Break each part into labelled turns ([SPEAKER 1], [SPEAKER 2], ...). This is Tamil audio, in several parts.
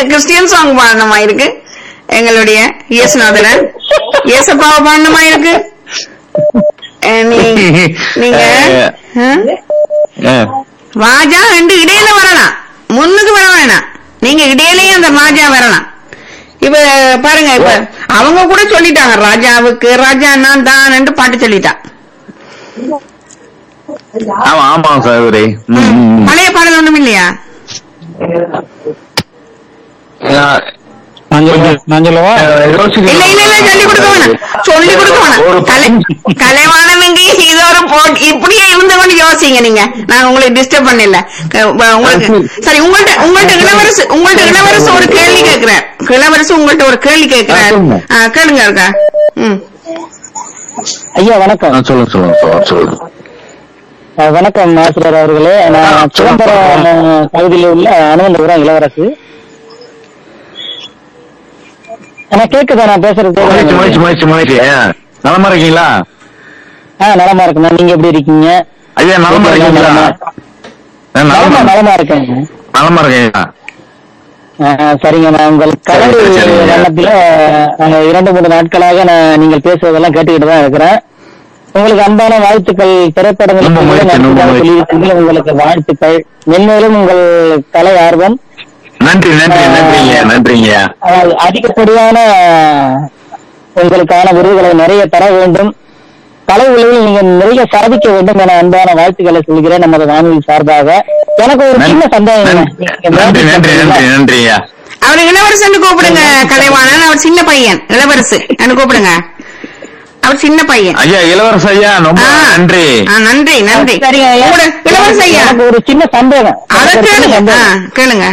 [SPEAKER 1] கிறிஸ்டியன் சாங் பாடணுமா இருக்கு எங்களுடைய இயேசுநாதன் இயேசப்பாவை பாடணுமா இருக்கு அஹ் நீ- நீங்க ஆ?
[SPEAKER 2] ஆ.
[SPEAKER 1] ராஜா ரெண்டு இடையில வரலாம் முன்னுக்கு வர வேணாம் நீங்க இடையிலயும் அந்த ராஜா வரலாம் இப்ப பாருங்க இப்ப அவங்க கூட சொல்லிட்டாங்க ராஜாவுக்கு ராஜா நான் தான் பாட்டு சொல்லிட்டான்
[SPEAKER 2] ஆமா ஆமா சகோதரி ம், ம், ம்.
[SPEAKER 1] பழைய பாடல் ஒண்ணும் இல்லையா
[SPEAKER 2] நான்
[SPEAKER 3] நான் சொல்லவா? நான் சொல்லவா
[SPEAKER 2] அஹ், யோசிக்கிறேன்.
[SPEAKER 1] இல்ல இல்ல இல்ல சொல்லி கொடுக்க வேணாம் சொல்லி கொடுக்க
[SPEAKER 2] ஒரு
[SPEAKER 1] வேணாம் கலை கலைவாணனுக்கு இது ஒரு போட் இப்படியே இருந்து கொண்டு யோசிங்க நீங்க நான் உங்களுக்கு டிஸ்டர்ப் பண்ணல க- உ- உங்களுக்கு சரி உங்கள்ட்ட உங்கள்ட்ட இளவரசு உங்கள்ட்ட இளவரசு ஒரு கேள்வி கேட்கிறேன் இளவரசு உங்கள்ட்ட ஒரு கேள்வி கேட்கிறார்
[SPEAKER 2] சொல்லுங்க.
[SPEAKER 1] ஆ, கேளுங்க இருக்கா ம்
[SPEAKER 3] ஐயா வணக்கம்
[SPEAKER 2] ஆ, சொல்லுங்க சொல்லுங்க சொல்லுங்க சொல்லுங்க
[SPEAKER 3] அஹ் வணக்கம் ஆசிரியர் அவர்களே நான் சிதம்பரம் அஹ், பகுதியில் உள்ள அனுமந்தபுரம் இளவரசு நான் கேக்குதா நான் பேசுறது
[SPEAKER 2] முயற்சி முயற்சி
[SPEAKER 3] கேக்குதா?
[SPEAKER 2] முயற்சி முயற்சி ஆ, நலமா இருக்கீங்களா
[SPEAKER 3] ஆ நலமா இருக்கேன் நீங்க எப்படி இருக்கீங்க
[SPEAKER 2] ஐயா நலமா இருக்கீங்களா ஆ,
[SPEAKER 3] நலமா
[SPEAKER 2] நலமா
[SPEAKER 3] நலமா இருக்கேன்
[SPEAKER 2] நலமா இருக்கீங்களா
[SPEAKER 3] ஆ, சரிங்க நான் உங்கள் கலரு
[SPEAKER 2] சரி, சரிங்க.
[SPEAKER 3] வண்ணத்துல அஹ், இரண்டு மூணு நாட்களாக நான் நீங்கள் பேசுவதெல்லாம் கேட்டுக்கிட்டு தான் இருக்கிறேன் உங்களுக்கு அன்பான வாழ்த்துக்கள் திரைப்படங்களுக்கு
[SPEAKER 2] ரொம்ப
[SPEAKER 3] கூட
[SPEAKER 2] மகிழ்ச்சி, ரொம்ப
[SPEAKER 3] நடிகராக
[SPEAKER 2] மகிழ்ச்சி.
[SPEAKER 3] சொல்லியிருக்கீங்க உங்களுக்கு வாழ்த்துக்கள் மென்மேலும் உங்கள் கலை ஆர்வம்
[SPEAKER 2] நன்றி நன்றி நன்றிங்க நன்றிங்க
[SPEAKER 3] அஹ், அதிகப்படியான உங்களுக்கான விருதுகளை நிறைய தர வேண்டும் கலை உலகில் நீங்க நிறைய சாதிக்க வேண்டும் என அன்பான வாழ்த்துக்களை சொல்கிறேன் நமது வானொலி சார்பாக எனக்கு ஒரு சின்ன சந்தேகம்
[SPEAKER 2] நன்றி நன்றி நன்றி நன்றி நன்றியா
[SPEAKER 1] அவர் இளவரசன் கூப்பிடுங்க கலைவாணன் அவர் சின்ன பையன் இளவரசு என்று கூப்பிடுங்க அவர் சின்ன பையன்
[SPEAKER 2] ஐயா இளவரச ஐயா ரொம்ப
[SPEAKER 1] ஆ.
[SPEAKER 2] நன்றி
[SPEAKER 1] ஆ, நன்றி நன்றி
[SPEAKER 3] சரிங்க ஐயா.
[SPEAKER 1] உங்களோட இளவரச ஐயா
[SPEAKER 3] எனக்கு ஒரு சின்ன சந்தேகம்
[SPEAKER 1] அதை
[SPEAKER 3] எனக்கு ஒரு சின்ன
[SPEAKER 1] கேளுங்க ஆ,
[SPEAKER 3] சந்தேகம்.
[SPEAKER 1] கேளுங்க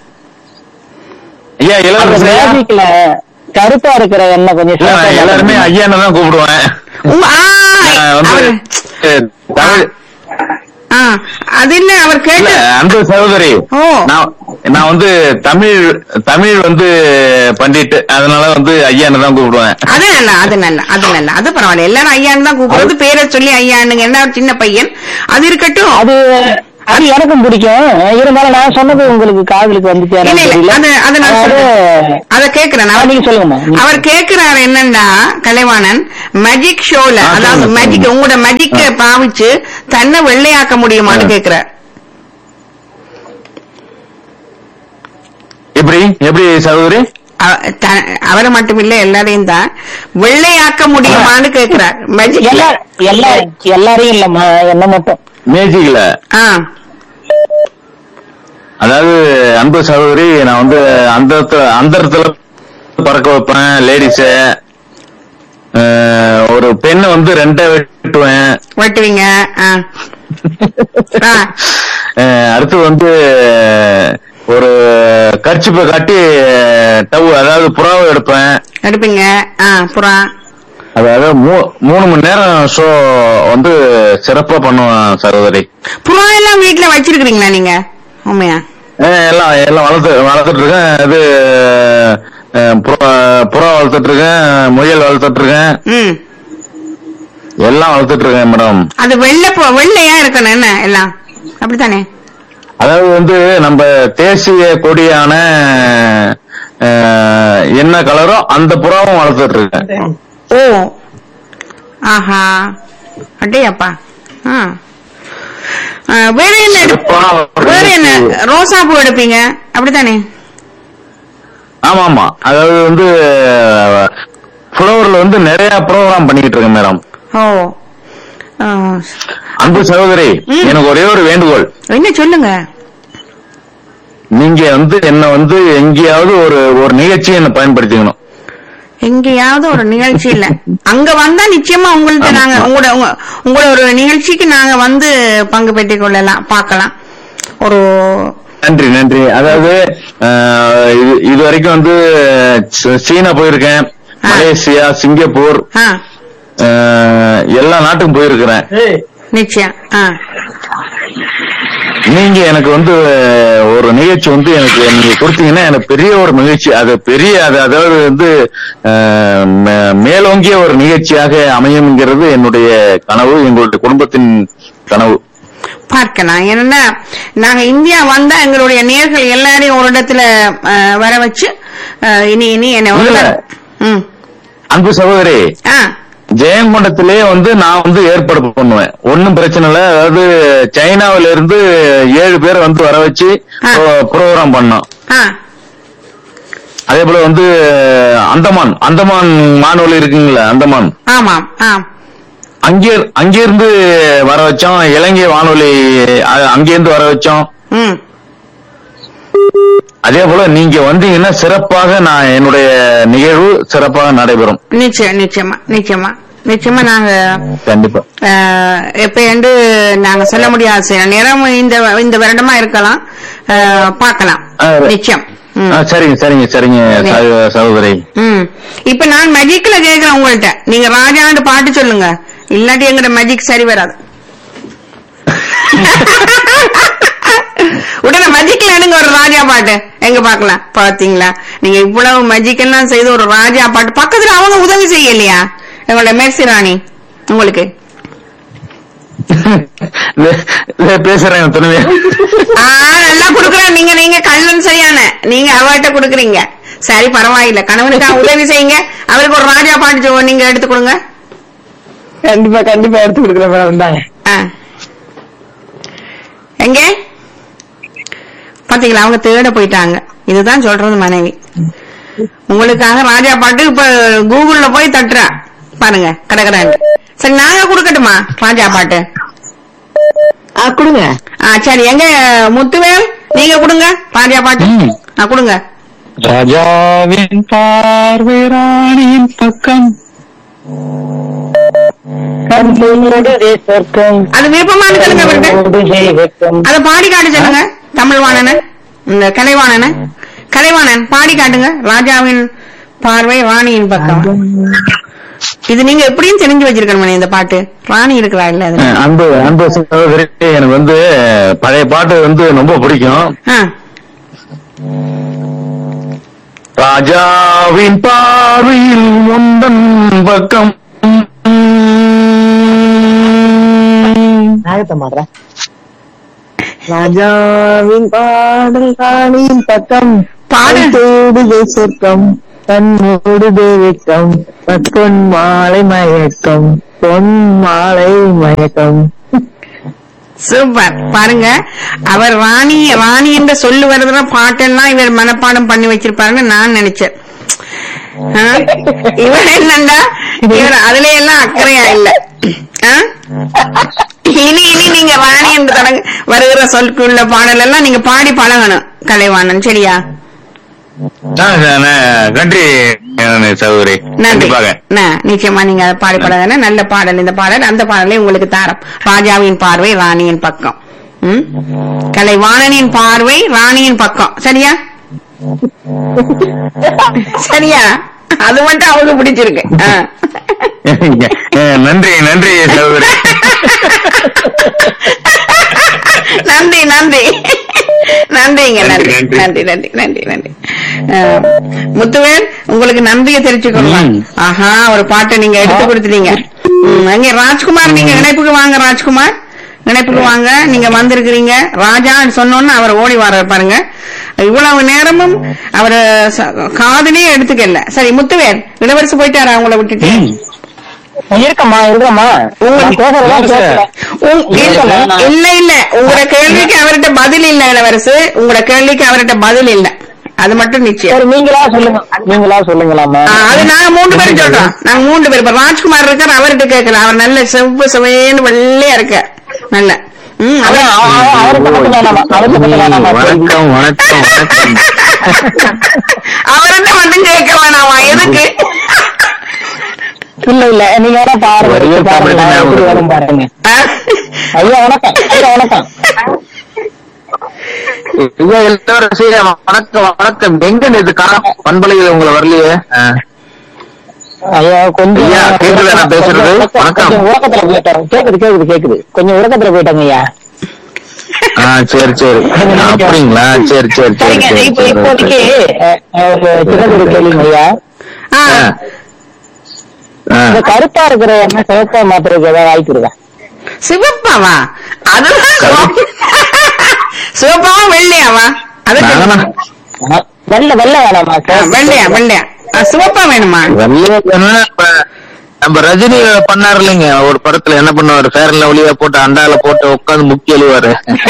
[SPEAKER 2] ஐயா
[SPEAKER 3] அந்த
[SPEAKER 2] இளவரச ஐயா
[SPEAKER 3] மேஜிக்ல கருப்பா இருக்கிற எண்ணெய் கொஞ்சம்
[SPEAKER 2] இல்ல, நான்
[SPEAKER 3] சேர்த்தா
[SPEAKER 2] எல்லாருமே
[SPEAKER 3] நல்லா
[SPEAKER 2] ஐயான்னு தான் கூப்பிடுவேன்
[SPEAKER 1] உங்க ஆ,
[SPEAKER 2] நான் வந்து
[SPEAKER 1] அவரு
[SPEAKER 2] அஹ், தமிழ்
[SPEAKER 1] ஆ, அது இல்ல அவர்
[SPEAKER 2] இல்ல
[SPEAKER 1] கேட்டு
[SPEAKER 2] அன்பு சகோதரி
[SPEAKER 1] ஓ.
[SPEAKER 2] நான் நான் வந்து தமிழ் தமிழ் வந்து பண்டிட் அதனால வந்து ஐயான்னு தான் கூப்பிடுவேன்
[SPEAKER 1] அது நல்லா அது நல்லா அது நல்லா அது பரவாயில்ல எல்லாரும் ஐயான்னு தான் கூப்பிடுறது பேரை சொல்லி ஐயானுங்க என்ன ஒரு சின்ன பையன் அது இருக்கட்டும்
[SPEAKER 3] அது அது எனக்கும் பிடிக்கும் இருந்தாலும் நான் சொன்னது உங்களுக்கு காதலுக்கு வந்துச்சு
[SPEAKER 1] இல்ல இல்ல அது அது நான் சொல்றேன். அத கேக்குறேன்
[SPEAKER 3] ஆ,
[SPEAKER 1] நான்.
[SPEAKER 3] நீங்க சொல்லுங்கம்மா. நீங்க
[SPEAKER 1] அவர் கேக்குறாரு என்னன்னா கலைவாணன் மேஜிக் ஷோல
[SPEAKER 2] ஆ,
[SPEAKER 1] அதாவது
[SPEAKER 2] சொல்லுங்க,
[SPEAKER 1] மேஜிக்
[SPEAKER 2] சொல்லுங்க.
[SPEAKER 1] உங்களோட மேஜிக்க பாவிச்சு தன்னை வெள்ளையாக்க முடியுமான்னு
[SPEAKER 2] ஆ.
[SPEAKER 1] கேக்குறார்
[SPEAKER 2] எப்படி எப்படி சகோதரி
[SPEAKER 1] அவ- த- அவரை மட்டும் இல்ல எல்லாரையும் தான் வெள்ளையாக்க முடியுமான்னு கேக்குறார் மேஜிக்
[SPEAKER 3] எல்லா எல்லா எல்லாரையும் இல்லம்மா என்ன மட்டும்
[SPEAKER 2] மேஜிக்ல
[SPEAKER 1] ஆ
[SPEAKER 2] அதாவது அன்பு சகோதரி நான் வந்து அந்த அந்தரத்துல பறக்க வைப்பேன் லேடிஸ ஒரு பெண்ணை வந்து ரெண்டா வெட்டுவேன்
[SPEAKER 1] வெட்டுவீங்க ஆ. ஆ.
[SPEAKER 2] அஹ் அடுத்து வந்து ஒரு கர்ச்சிப்பை காட்டி டவு அதாவது புறாவை எடுப்பேன்
[SPEAKER 1] எடுப்பீங்க ஆ புறா
[SPEAKER 2] அதாவது மூ- மூணு மணி நேரம் ஷோ வந்து சிறப்பா பண்ணுவேன் சகோதரி
[SPEAKER 1] புறா எல்லாம் வீட்டுல வச்சிருக்கீங்களா நீங்க உண்மையா
[SPEAKER 2] அஹ் எல்லாம் எல்லாம் வளர்த்து வளர்த்துட்டு இருக்கேன் இது அஹ், புறா புறா வளர்த்துட்டு இருக்கேன் முயல் வளர்த்துட்டு இருக்கேன்
[SPEAKER 1] ம்
[SPEAKER 2] எல்லாம் வளர்த்துட்டு இருக்கேன் மேடம்
[SPEAKER 1] அது வெள்ளை பு- வெள்ளையா இருக்கணும் என்ன எல்லாம் அப்படித்தானே
[SPEAKER 2] அதாவது வந்து நம்ம தேசிய கொடியான அஹ், என்ன கலரோ அந்த புறாவும் வளர்த்துட்டு இருக்கேன்
[SPEAKER 1] ஓ ஆஹா அட்டையாப்பா ஆ ஆ, வேற என்ன எடு-
[SPEAKER 2] சிறப்பா ஒரு
[SPEAKER 1] வேற என்ன
[SPEAKER 2] நிகழ்ச்சி.
[SPEAKER 1] ரோசா பூ எடுப்பீங்க அப்படித்தானே
[SPEAKER 2] ஆமா ஆமா அதாவது வந்து ஃப்ளவர்ல வந்து நிறைய ப்ரோக்ராம் பண்ணிக்கிட்டு இருக்கேன் மேடம்
[SPEAKER 1] ஓ ஆ,
[SPEAKER 2] அன்பு சகோதரி
[SPEAKER 1] ம்.
[SPEAKER 2] எனக்கு ஒரே ஒரு வேண்டுகோள்
[SPEAKER 1] என்ன சொல்லுங்க
[SPEAKER 2] நீங்க வந்து என்ன வந்து எங்கேயாவது ஒரு ஒரு நிகழ்ச்சியை என்ன பயன்படுத்திக்கணும்
[SPEAKER 1] எங்கேயாவது ஒரு நிகழ்ச்சி இல்ல அங்க வந்தா நிச்சயமா உங்கள்ட்ட
[SPEAKER 2] ஆமா.
[SPEAKER 1] நாங்க உங்களோட உங்க- உங்களோட ஒரு நிகழ்ச்சிக்கு நாங்க வந்து பங்கு பெற்றுக் கொள்ளலாம் பார்க்கலாம் ஒரு
[SPEAKER 2] நன்றி நன்றி அதாவது அஹ், இது இது வரைக்கும் வந்து ச- சீனா போயிருக்கேன்
[SPEAKER 1] ஆ.
[SPEAKER 2] மலேசியா சிங்கப்பூர்
[SPEAKER 1] ஆ
[SPEAKER 2] அஹ், எல்லா நாட்டுக்கும் போயிருக்கிறேன்
[SPEAKER 1] நிச்சயம் ஆ
[SPEAKER 2] நீங்க எனக்கு வந்து ஒரு நிகழ்ச்சி வந்து எனக்கு நீங்க கொடுத்தீங்கன்னா எனக்கு பெரிய ஒரு நிகழ்ச்சி அது பெரிய அது அதாவது வந்து அஹ், மே- மேலோங்கிய ஒரு நிகழ்ச்சியாக அமையும்ங்கிறது என்னுடைய கனவு எங்களுடைய குடும்பத்தின் கனவு
[SPEAKER 1] பார்க்கலாம் ஏன்னா நாங்க இந்தியா வந்தா எங்களுடைய நேர்கள் எல்லாரையும் ஒரு இடத்துல அஹ், வர வச்சு அஹ், இனி இனி என்ன ஒரு
[SPEAKER 2] இல்ல.
[SPEAKER 1] ம்
[SPEAKER 2] அன்பு சகோதரி
[SPEAKER 1] ஆ
[SPEAKER 2] ஜெயங்கொண்டத்திலே வந்து நான் வந்து ஏற்பாடு பண்ணுவேன் ஒன்னும் பிரச்சனை இல்ல அதாவது சைனாவில இருந்து ஏழு பேரை வந்து வர வச்சு
[SPEAKER 1] ஆ.
[SPEAKER 2] ப்ரோக்ராம் பண்ணோம்
[SPEAKER 1] ஆ
[SPEAKER 2] அதே போல வந்து அந்தமான் அந்தமான் வானொலி இருக்குங்களா அந்தமான்
[SPEAKER 1] ஆமாம் ஆம்
[SPEAKER 2] அங்கே அங்கே இருந்து வர வச்சோம் இலங்கை வானொலி அ- அங்கேருந்து வர வச்சோம்
[SPEAKER 1] ம்
[SPEAKER 2] அதே போல நீங்க வந்தீங்கன்னா சிறப்பாக நான் என்னுடைய நிகழ்வு சிறப்பாக நடைபெறும்
[SPEAKER 1] நிச்சயம் நிச்சயமா நிச்சயமா நிச்சயமா நாங்க
[SPEAKER 2] கண்டிப்பா
[SPEAKER 1] அஹ், எப்ப என்று நாங்க சொல்ல முடியாது சில நேரம் இந்த இந்த வருடமா இருக்கலாம் அஹ், பார்க்கலாம்
[SPEAKER 2] ஆ,
[SPEAKER 1] நிச்சயம் ம்.
[SPEAKER 2] ஆ, சரிங்க சரிங்க சரிங்க சகோ- சகோதரி
[SPEAKER 1] ம் இப்ப நான் மேஜிக்ல கேக்குறேன் உங்கள்ட்ட நீங்க ராஜாண்டு பாட்டு சொல்லுங்க இல்லாட்டி எங்கட மேஜிக் சரி வராது உடனே மேஜிக்ல எடுங்க ஒரு ராஜா பாட்டு எங்க பாக்கலாம் பாத்தீங்களா நீங்க இவ்வளவு மேஜிக் எல்லாம் செய்து ஒரு ராஜா பாட்டு பக்கத்துல அவங்க உதவி செய்யலையா எங்களோட மேர்சி ராணி உங்களுக்கு
[SPEAKER 2] இல்ல- இல்ல, பேசுறேன் துணைவியா
[SPEAKER 1] ஆ, நல்லா குடுக்குறேன் நீங்க நீங்க கண்ணன் சரியான நீங்க அவர்கிட்ட குடுக்குறீங்க சரி பரவாயில்ல கணவனுக்கு உதவி செய்யுங்க அவருக்கு ஒரு ராஜா பாட்டு சொ- நீங்க எடுத்து கொடுங்க
[SPEAKER 3] கண்டிப்பா கண்டிப்பா எடுத்து கொடுக்குறேன் மேடம் தாங்க
[SPEAKER 1] ஆ. எங்க பாத்தீங்களா அவங்க தேட போயிட்டாங்க இதுதான் சொல்றது மனைவி உங்களுக்காக ராஜா பாட்டு இப்ப கூகுள்ல போய் தட்டுறா பாருங்க கடகடான்னு சரி நாங்க கொடுக்கட்டுமா ராஜா பாட்டு
[SPEAKER 3] ஆ கொடுங்க
[SPEAKER 1] ஆ சரி எங்க முத்துவேல் நீங்க கொடுங்க ராஜா பாட்டு
[SPEAKER 2] ம்.
[SPEAKER 1] ஆ கொடுங்க
[SPEAKER 2] ராஜாவின் பார்வை ராணியின் பக்கம்
[SPEAKER 3] கண்களோடு சொர்க்கம்
[SPEAKER 1] அது விருப்பமான சொல்லுங்க அவர்கிட்ட
[SPEAKER 3] கண்களோடு வெட்கம்
[SPEAKER 1] அத பாடி காட்ட சொல்லுங்க தமிழ் வாணன இந்த கலைவாணன கலைவாணன் பாடி காட்டுங்க ராஜாவின் பார்வை ராணியின் பக்கம் இது நீங்க எப்படியும் தெரிஞ்சு வச்சிருக்கணும் இந்த பாட்டு ராணி இருக்கிறா இல்ல அது
[SPEAKER 2] அஹ், அன்பு அன்பு சகோதரி எனக்கு வந்து பழைய பாட்டு வந்து ரொம்ப பிடிக்கும்
[SPEAKER 1] ஆ.
[SPEAKER 2] ராஜாவின் பார்வையில் முந்தன் பக்கம்
[SPEAKER 3] நாகத்தை மாடுறேன் ராஜாவின் பாடல் ராணியின் பக்கம்
[SPEAKER 1] பாடு.
[SPEAKER 3] தேடுதே சொர்க்கம் கண்ணோடுதே வெக்கம் பொன் மாலை மயக்கம் பொன் மாலை மயக்கம்
[SPEAKER 1] சூப்பர் பாருங்க அவர் ராணி ராணி என்ற சொல்லு வருதுன்னா பாட்டெல்லாம் இவர் மனப்பாடம் பண்ணி வச்சிருப்பாருன்னு நான் நினைச்சேன் ஆ? இவர் என்னண்டா இவர் அதுல எல்லாம் அக்கறையா இல்ல ஆ? இனி இனி நீங்க ராணி என்று தொடங்க வருகிற சொல்லுக்குள்ள பாடல் எல்லாம் நீங்க பாடி பழகணும் கலைவாணன் சரியா
[SPEAKER 2] அஹ், அஹ், நன்றி அஹ், சகோதரி
[SPEAKER 1] நன்றி
[SPEAKER 2] கண்டிப்பாக
[SPEAKER 1] ந- நிச்சயமா நீங்க அதை பாடி பழகணும் நல்ல பாடல் இந்த பாடல் அந்த பாடலை உங்களுக்கு தாரம் ராஜாவின் பார்வை ராணியின் பக்கம் ம்? கலைவாணனின் பார்வை ராணியின் பக்கம் சரியா சரியா அது மட்டும் அவங்க பிடிச்சிருக்கு ஆ.
[SPEAKER 2] அஹ், நன்றி நன்றி சகோதரி
[SPEAKER 1] நன்றி நன்றி நன்றிங்க நன்றி
[SPEAKER 2] நன்றி,
[SPEAKER 1] நன்றி நன்றி நன்றி நன்றி ஆ, முத்துவேல் உங்களுக்கு நன்றியை தெரிவிச்சுக்கணும்
[SPEAKER 2] ம்.
[SPEAKER 1] ஆஹா ஒரு பாட்டை நீங்க எடுத்து கொடுத்துட்டீங்க ம், அங்க ராஜ்குமார் நீங்க இணைப்புக்கு வாங்க ராஜ்குமார் இணைப்புக்கு வாங்க நீங்க வந்திருக்கிறீங்க ராஜா சொன்னோன்னு அவர் ஓடி வர பாருங்க இவ்வளவு நேரமும் அவர் காதலே எடுத்துக்கல சரி முத்துவேல் இளவரசு போயிட்டாரா உங்களை விட்டுட்டு
[SPEAKER 3] இருக்கம்மா இருக்கம்மா நான் பேசுறதெல்லாம் கேட்கல.
[SPEAKER 1] உங்- இல்ல இல்ல இல்ல உங்களோட கேள்விக்கு அவர்கிட்ட பதில் இல்ல இளவரசு உங்களோட கேள்விக்கு அவர்கிட்ட பதில் இல்ல அது மட்டும் நிச்சயம்
[SPEAKER 3] சரி நீங்களா சொல்லுங்க நீங்களா சொல்லுங்களாமா
[SPEAKER 1] ஆ, அது நாங்க மூன்று பேரும் சொல்றோம் நாங்க மூன்று பேர் இப்ப ராஜ்குமார் இருக்கார் அவர்கிட்ட கேட்கலாம் அவர் நல்ல செவ்வு செவையன்னு வெள்ளையா இருக்க நல்ல ம் அவர்
[SPEAKER 3] அதான், அவ- அவ- அவருக்கு மட்டும் வேணாமா அவருக்கு மட்டும் வேணாமா
[SPEAKER 2] வணக்கம் வணக்கம் வணக்கம்
[SPEAKER 1] அவர்கிட்ட மட்டும் கேட்க வேணாமா எதுக்கு
[SPEAKER 3] இல்ல இல்ல நீங்க வேணா பாருங்க
[SPEAKER 2] ஒரே
[SPEAKER 3] பாருங்க,
[SPEAKER 2] தமிழ் தான்
[SPEAKER 3] எப்படி
[SPEAKER 2] ஞாபகம்
[SPEAKER 3] வரும் பாருங்க
[SPEAKER 1] ஆ?
[SPEAKER 3] ஐயா வணக்கம் ஐயா வணக்கம்
[SPEAKER 2] ஐயா இளவரசி வணக்கம் வணக்கம் எங்க இது காணோம் பண்பலையில் உங்களை வரலையே அஹ்,
[SPEAKER 3] ஐயா கொஞ்சம்
[SPEAKER 2] ஐயா, கேக்குதா நான் பேசுறது?
[SPEAKER 3] கொஞ்சம்
[SPEAKER 2] வணக்கம்.
[SPEAKER 3] கொஞ்சம் உறக்கத்துல போயிட்டோம் கேக்குது கேக்குது கேக்குது கொஞ்சம் உறக்கத்துல போயிட்டாங்க ஐயா
[SPEAKER 2] ஆ சரி சரி அப்படிங்களா சரி சரி சரி
[SPEAKER 3] சரிங்க
[SPEAKER 2] சரி
[SPEAKER 3] இப்ப
[SPEAKER 2] சரி
[SPEAKER 3] இப்போதைக்கு அஹ், அஹ், ஒரு சின்னதொரு கேள்விங்க ஐயா
[SPEAKER 1] ஆ.
[SPEAKER 2] ஆ. ஆ.
[SPEAKER 3] இந்த கருப்பா இருக்கிற என்ன சிவப்பா மாத்துறதுக்கு ஏதாவது வாய்ப்பு இருக்கா
[SPEAKER 1] சிவப்பாவா அதுதான் சிவப்பு. சிவப்பாவா வெள்ளையாவா அது
[SPEAKER 2] நானா?
[SPEAKER 3] வெள்ள வெள்ள வேணாமா
[SPEAKER 1] வெள்ளையா வெள்ளையா ஆ, சிவப்பா வேணுமா
[SPEAKER 2] வெள்ளையா வேணும்னா இப்ப நம்ம ரஜினி பண்ணாரு இல்லைங்க ஒரு படத்துல என்ன பண்ணுவாரு ஃபேர் அண்ட் லவ்லியா போட்டு அண்டால போட்டு உட்காந்து முக்கி எழுவாரு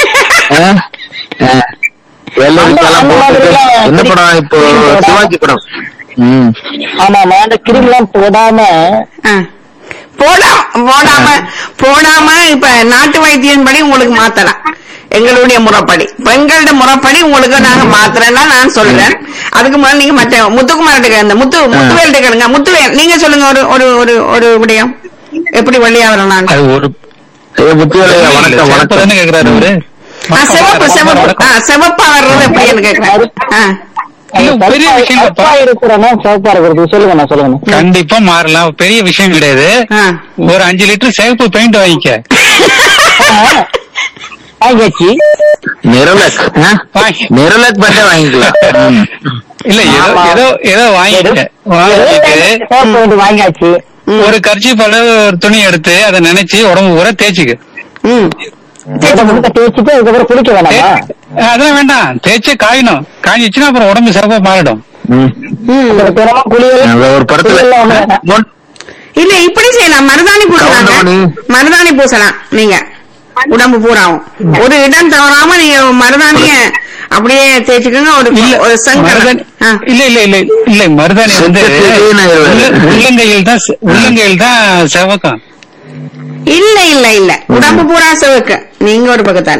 [SPEAKER 2] வெள்ளரிக்கெல்லாம்
[SPEAKER 3] அந்த
[SPEAKER 2] போட்டு
[SPEAKER 3] மாதிரிலாம்
[SPEAKER 2] என்ன படம் இப்போ சிவாஜி படம் ம்
[SPEAKER 3] ஆமாமா அந்த கிரீம் எல்லாம் போடாம
[SPEAKER 1] ஆ. போடாம போடாம போடாம இப்ப நாட்டு வைத்தியம் படி உங்களுக்கு மாத்தலாம் எங்களுடைய முறைப்படி பெண்களோட முறைப்படி உங்களுக்கு நாங்க மாத்துறேன்னா நான் சொல்றேன் அதுக்கு முதல்ல நீங்க மற்ற முத்துக்குமார்ட்ட கேளுங்க முத்து முத்துவேல்ட்ட கேளுங்க முத்துவேல் நீங்க சொல்லுங்க ஒரு ஒரு ஒரு ஒரு விடயம் எப்படி வெள்ளையா வரலாம்
[SPEAKER 4] அது ஒரு
[SPEAKER 2] ஐயா, முத்துவேலையா வணக்கம்
[SPEAKER 4] சிறப்பு
[SPEAKER 2] வணக்கம்
[SPEAKER 4] தானே கேக்குறாரு அவரு
[SPEAKER 1] சிவப்பு சிவப்பு ஆ, சிவப்பா வர்றது எப்படின்னு கேக்குறேன் ஆ.
[SPEAKER 4] இல்ல, பெரிய விஷயம் இல்லப்பா.
[SPEAKER 3] கருப்பா இருக்கிறனா சிவப்பா இருக்கிறது சொல்லுங்க நான் சொல்லுங்க
[SPEAKER 4] கண்டிப்பா மாறலாம் பெரிய விஷயம் கிடையாது
[SPEAKER 1] ஆ.
[SPEAKER 4] ஒரு அஞ்சு லிட்டர் சிவப்பு பெயிண்ட் வாங்கிக்க
[SPEAKER 3] வாங்கியாச்சு
[SPEAKER 2] நிரலக் ஆ?
[SPEAKER 4] வாங்கி-
[SPEAKER 2] நிரலக் பண்ண வாங்கிக்கலாம் ம்.
[SPEAKER 4] இல்ல ஏதோ
[SPEAKER 3] ஆமா.
[SPEAKER 4] ஏதோ ஏதோ வாங்கிக்க வாங்கிட்டு
[SPEAKER 3] சிவப்பு வேண்டி வாங்கியாச்சு
[SPEAKER 4] ஒரு கர்ச்சி பல ஒரு துணி எடுத்து அதை நினைச்சு உடம்பு பூரா தேய்ச்சிக்க
[SPEAKER 1] ம்.
[SPEAKER 3] இதை முழுக்க தேய்ச்சிட்டு அதுக்கப்புறம் குளிக்க வேணாமா
[SPEAKER 4] தே- அதெல்லாம் வேண்டாம் தேய்ச்சே காயணும் காய்ச்சிச்சுன்னா அப்புறம் உடம்பு சிறப்பா மாறிடும்
[SPEAKER 2] ம்.
[SPEAKER 1] ம்.
[SPEAKER 3] அப்புறம் தினமும் குளியல்
[SPEAKER 2] அந்த ஒரு படத்துல
[SPEAKER 3] குளியல்லாம் ஒண்ணு வேணாம்.
[SPEAKER 2] முன்-
[SPEAKER 1] இல்ல இப்படி செய்யலாம் மருதாணி பூசலாங்க
[SPEAKER 2] கவுண்டமணி.
[SPEAKER 1] மருதாணி பூசலாம் நீங்க உடம்பு பூராவும் ஒரு இடம் தவறாம நீங்க மருதாணிய அப்படியே தேய்ச்சிக்கோங்க ஒரு
[SPEAKER 4] இல்ல
[SPEAKER 1] ஒரு செங்கல்
[SPEAKER 4] மருதாணி
[SPEAKER 1] ஆ.
[SPEAKER 4] இல்ல இல்ல இல்ல இல்ல மருதாணி வந்து
[SPEAKER 2] செஞ்சு
[SPEAKER 4] உள்ள- உள்ளங்கையில் தான் செ- உள்ளங்கையில் தான் செவக்கம்
[SPEAKER 1] இல்ல இல்ல இல்ல உடம்பு பூரா சிவக்கு நீங்க ஒரு பக்கத்தால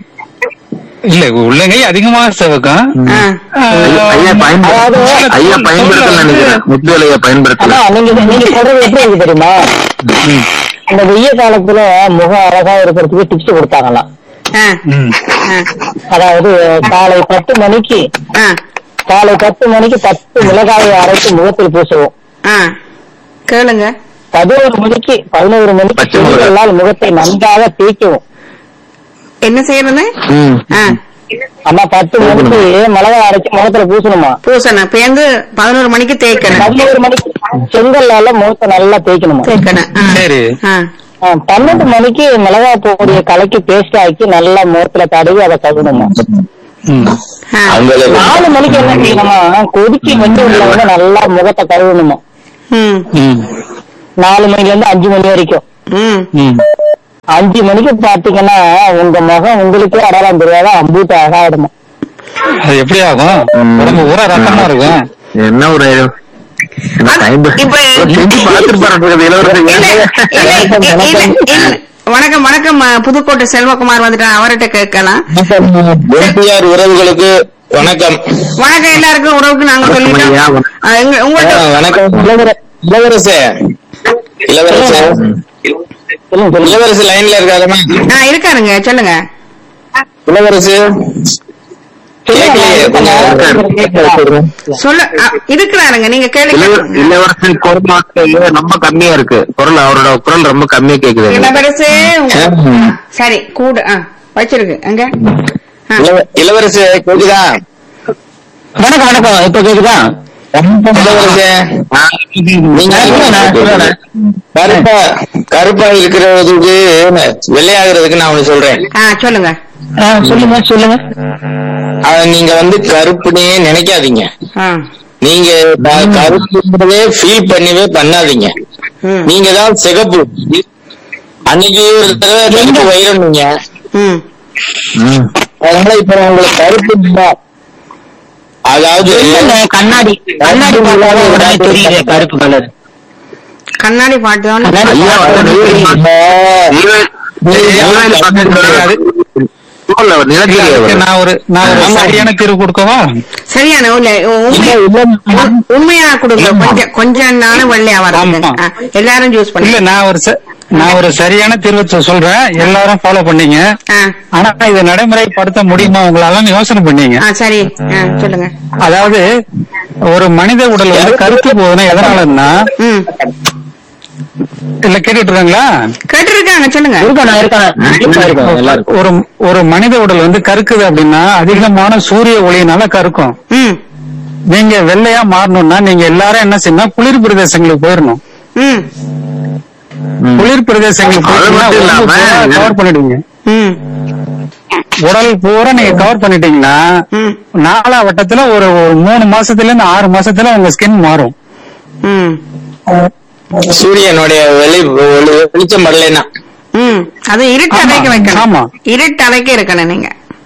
[SPEAKER 4] இல்ல உள்ளங்கை அதிகமாக செவக்கம்
[SPEAKER 1] ஆ.
[SPEAKER 2] ஐயா ஐயா பயன்படுத்த
[SPEAKER 3] அதாவது-
[SPEAKER 2] ஐயா பயன்படுத்தல நினைக்கிறேன் முத்துவேலையா பயன்படுத்தல
[SPEAKER 3] ஆனா நீங்க நீங்க சொல்றது எப்படி இருக்கு தெரியுமா இந்த வெய்ய காலத்துல முகம் அழகா இருக்கிறதுக்கு டிப்ஸ் கொடுத்தாங்களாம்
[SPEAKER 1] ஆ.
[SPEAKER 4] ம்.
[SPEAKER 1] ஆ.
[SPEAKER 3] அதாவது காலை பத்து மணிக்கு
[SPEAKER 1] ஆ.
[SPEAKER 3] காலை பத்து மணிக்கு பத்து மிளகாயை அரைத்து முகத்தில் பூசுவோம்
[SPEAKER 1] ஆ. கேளுங்க
[SPEAKER 3] பதினோரு மணிக்கு பதினோரு மணிக்கு
[SPEAKER 2] பச்சை மிளகாய்.
[SPEAKER 3] பெண்களால் முகத்தை நன்றாக தேய்க்கவும்
[SPEAKER 1] என்ன செய்யறது
[SPEAKER 2] ம்.
[SPEAKER 1] ஆ.
[SPEAKER 3] அம்மா பத்து மணிக்கு மிளகாய் அரைச்சு முகத்துல பூசணுமா
[SPEAKER 1] பூசணும் பேருந்து பதினோரு மணிக்கு தேய்க்கணும்
[SPEAKER 3] பதினோரு மணிக்கு செங்கல்லால முகத்தை நல்லா தேய்க்கணுமா
[SPEAKER 1] தேய்க்கணும் ஆ.
[SPEAKER 4] சரி
[SPEAKER 1] ஆ.
[SPEAKER 3] ஆ, பன்னெண்டு மணிக்கு மிளகாய் பொடிய கலக்கி பேஸ்ட் ஆக்கி நல்லா முகத்துல தடவி அதை கழுவணுமா
[SPEAKER 4] ம்.
[SPEAKER 1] ஆ.
[SPEAKER 2] அவங்களுக்கு
[SPEAKER 3] நாலு மணிக்கு என்ன செய்யணுமா கொதிச்சு வெந்து உள்ள வந்து நல்லா முகத்தை கழுவணுமா
[SPEAKER 1] ம்.
[SPEAKER 4] ம்.
[SPEAKER 3] நாலு மணில இருந்து அஞ்சு மணி வரைக்கும்
[SPEAKER 1] ம்.
[SPEAKER 4] ம்.
[SPEAKER 3] அஞ்சு மணிக்கு பாத்தீங்கன்னா உங்க முகம் உங்களுக்கே அடையாளம் தெரியாத அம்பூட்டு அழகாயிடுமா
[SPEAKER 4] அது எப்படி ஆகும் உடம்பு பூரா ரத்தமா இருக்கும்
[SPEAKER 2] என்ன ஒரு என்ன time?
[SPEAKER 1] இப்ப-
[SPEAKER 2] செஞ்சு பார்த்திருப்பாரு
[SPEAKER 1] இல்ல,
[SPEAKER 2] இளவரசர்
[SPEAKER 1] இல்ல, இல்ல, இல்ல, இல்ல. வணக்கம் வணக்கம் அஹ், புதுக்கோட்டை செல்வகுமார் வந்துட்டான் அவர்கிட்ட கேட்கலாம்
[SPEAKER 5] எம்ஜிஆர் உறவுகளுக்கு வணக்கம்
[SPEAKER 1] வணக்கம் எல்லாருக்கும் உறவுக்கு நாங்க
[SPEAKER 2] வணக்கம்
[SPEAKER 1] சொல்லிட்டோம்
[SPEAKER 2] ஐயா.
[SPEAKER 1] அஹ், எங்க-
[SPEAKER 5] ஆ,
[SPEAKER 1] உங்கள்ட்ட
[SPEAKER 5] வணக்கம் இளவர- இளவரசே இளவரசே
[SPEAKER 3] சொல்லுங்க சொல்லுங்க
[SPEAKER 5] இளவரசு லைன்ல இருக்காருமா
[SPEAKER 1] ஆ, இருக்காருங்க சொல்லுங்க
[SPEAKER 5] இளவரசு கேட்கலையே கொஞ்சம்
[SPEAKER 1] சொல்ல அ, இருக்கிறாருங்க நீங்க கேளுங்க
[SPEAKER 2] இளவ- இளவரசன் குரல் மட்டும் ரொம்ப கம்மியா இருக்கு குரல் அவரோட குரல் ரொம்ப கம்மியா கேக்குது
[SPEAKER 1] இளவரசு சரி கூட ஆ, வச்சிருக்கு அங்க ஆ.
[SPEAKER 5] இளவ- இளவரசு கேக்குதா
[SPEAKER 3] வணக்கம் வணக்கம் இப்ப கேக்குதா
[SPEAKER 5] இளவரசே நீங்க கருப்பா கருப்பா இருக்கிறதுக்கு வெள்ளையாகிறதுக்கு நான் ஒண்ணு சொல்றேன்
[SPEAKER 1] ஆ சொல்லுங்க
[SPEAKER 3] ஆ, சொல்லுங்க சொல்லுங்க
[SPEAKER 5] அத நீங்க வந்து கருப்புனே நினைக்காதீங்க
[SPEAKER 1] ஆ
[SPEAKER 5] நீங்க க- கருப்புன்றதே ஃபீல் பண்ணவே பண்ணாதீங்க
[SPEAKER 1] ம்
[SPEAKER 5] நீங்க தான் சிகப்பு அன்னைக்கு ஒரு தடவை கருப்பு வைரம் நீங்க
[SPEAKER 1] ம்
[SPEAKER 2] ம்.
[SPEAKER 5] அதனால இப்ப உங்களுக்கு கருப்பு இல்ல. அதாவது
[SPEAKER 3] கண்ணாடி கண்ணாடி பார்த்தாலே உடனே தெரியுது கருப்பு கலர்
[SPEAKER 1] கண்ணாடி பாட்டு தான்
[SPEAKER 2] ஐயா வந்து நீல- நீல பார்த்திருக்காரு. இல்ல, ஒரு நிலக்கரி
[SPEAKER 4] அதுக்கு
[SPEAKER 2] அவர்.
[SPEAKER 4] நான் ஒரு நான் ஒரு
[SPEAKER 5] ஆமா.
[SPEAKER 4] சரியான தீர்வு கொடுக்கவா
[SPEAKER 1] சரியான இல்ல உண்மை- உண்- உண்மையா கொடுங்க கொஞ்சம் கொஞ்சம் நானும் வெள்ளையா வரேன்
[SPEAKER 4] ஆமா.
[SPEAKER 1] எல்லாரும் ஜூஸ்
[SPEAKER 4] இல்ல
[SPEAKER 1] பண்ணி
[SPEAKER 4] நான் ஒரு ச- நான் ஒரு சரியான தீர்வு சொ- சொல்றேன் எல்லாரும் ஃபாலோ பண்ணீங்க
[SPEAKER 1] ஆ
[SPEAKER 4] ஆனா இதை நடைமுறைப்படுத்த முடியுமா உங்களால யோசனை பண்ணீங்க
[SPEAKER 1] ஆ சரி ஆ சொல்லுங்க
[SPEAKER 4] அதாவது ஒரு மனித உடல் வந்து கருத்து போகுதுன்னா எதனாலன்னா
[SPEAKER 1] ம்
[SPEAKER 4] இல்ல கேட்டுட்டு இருக்காங்களா
[SPEAKER 1] கேட்டு இருக்காங்க சொல்லுங்க
[SPEAKER 3] இருக்கானா இருக்கானா எல்லாருக்கும்
[SPEAKER 4] ஒரு ஒரு மனித உடல் வந்து கருக்குது அப்படின்னா அதிகமான சூரிய ஒளியினால கருக்கும்
[SPEAKER 1] ம்
[SPEAKER 4] நீங்க வெள்ளையா மாறணும்னா நீங்க எல்லாரும் என்ன செய்யணும் குளிர் பிரதேசங்களுக்கு போயிடணும்
[SPEAKER 1] ம்
[SPEAKER 2] ம்.
[SPEAKER 4] குளிர் பிரதேசங்களுக்கு
[SPEAKER 2] அது மட்டும் இல்லாம
[SPEAKER 4] கவர் பண்ணிடுவீங்க
[SPEAKER 1] ம்
[SPEAKER 4] உடல் பூரா நீங்க கவர் பண்ணிட்டீங்கன்னா
[SPEAKER 1] ம்
[SPEAKER 4] நாலா வட்டத்துல ஒரு ஒரு மூணு மாசத்துல இருந்து ஆறு மாசத்துல உங்க ஸ்கின் மாறும்
[SPEAKER 1] ம்
[SPEAKER 5] சூரியனுடைய வெளி வெளி- வெளிச்சம் வரலைன்னா
[SPEAKER 1] ம் அது இருட்டு
[SPEAKER 4] ஆமா,
[SPEAKER 1] அறைக்கு வைக்கணும்
[SPEAKER 4] ஆமா.
[SPEAKER 1] இருட்டு அறைக்கு இருக்கணும் நீங்க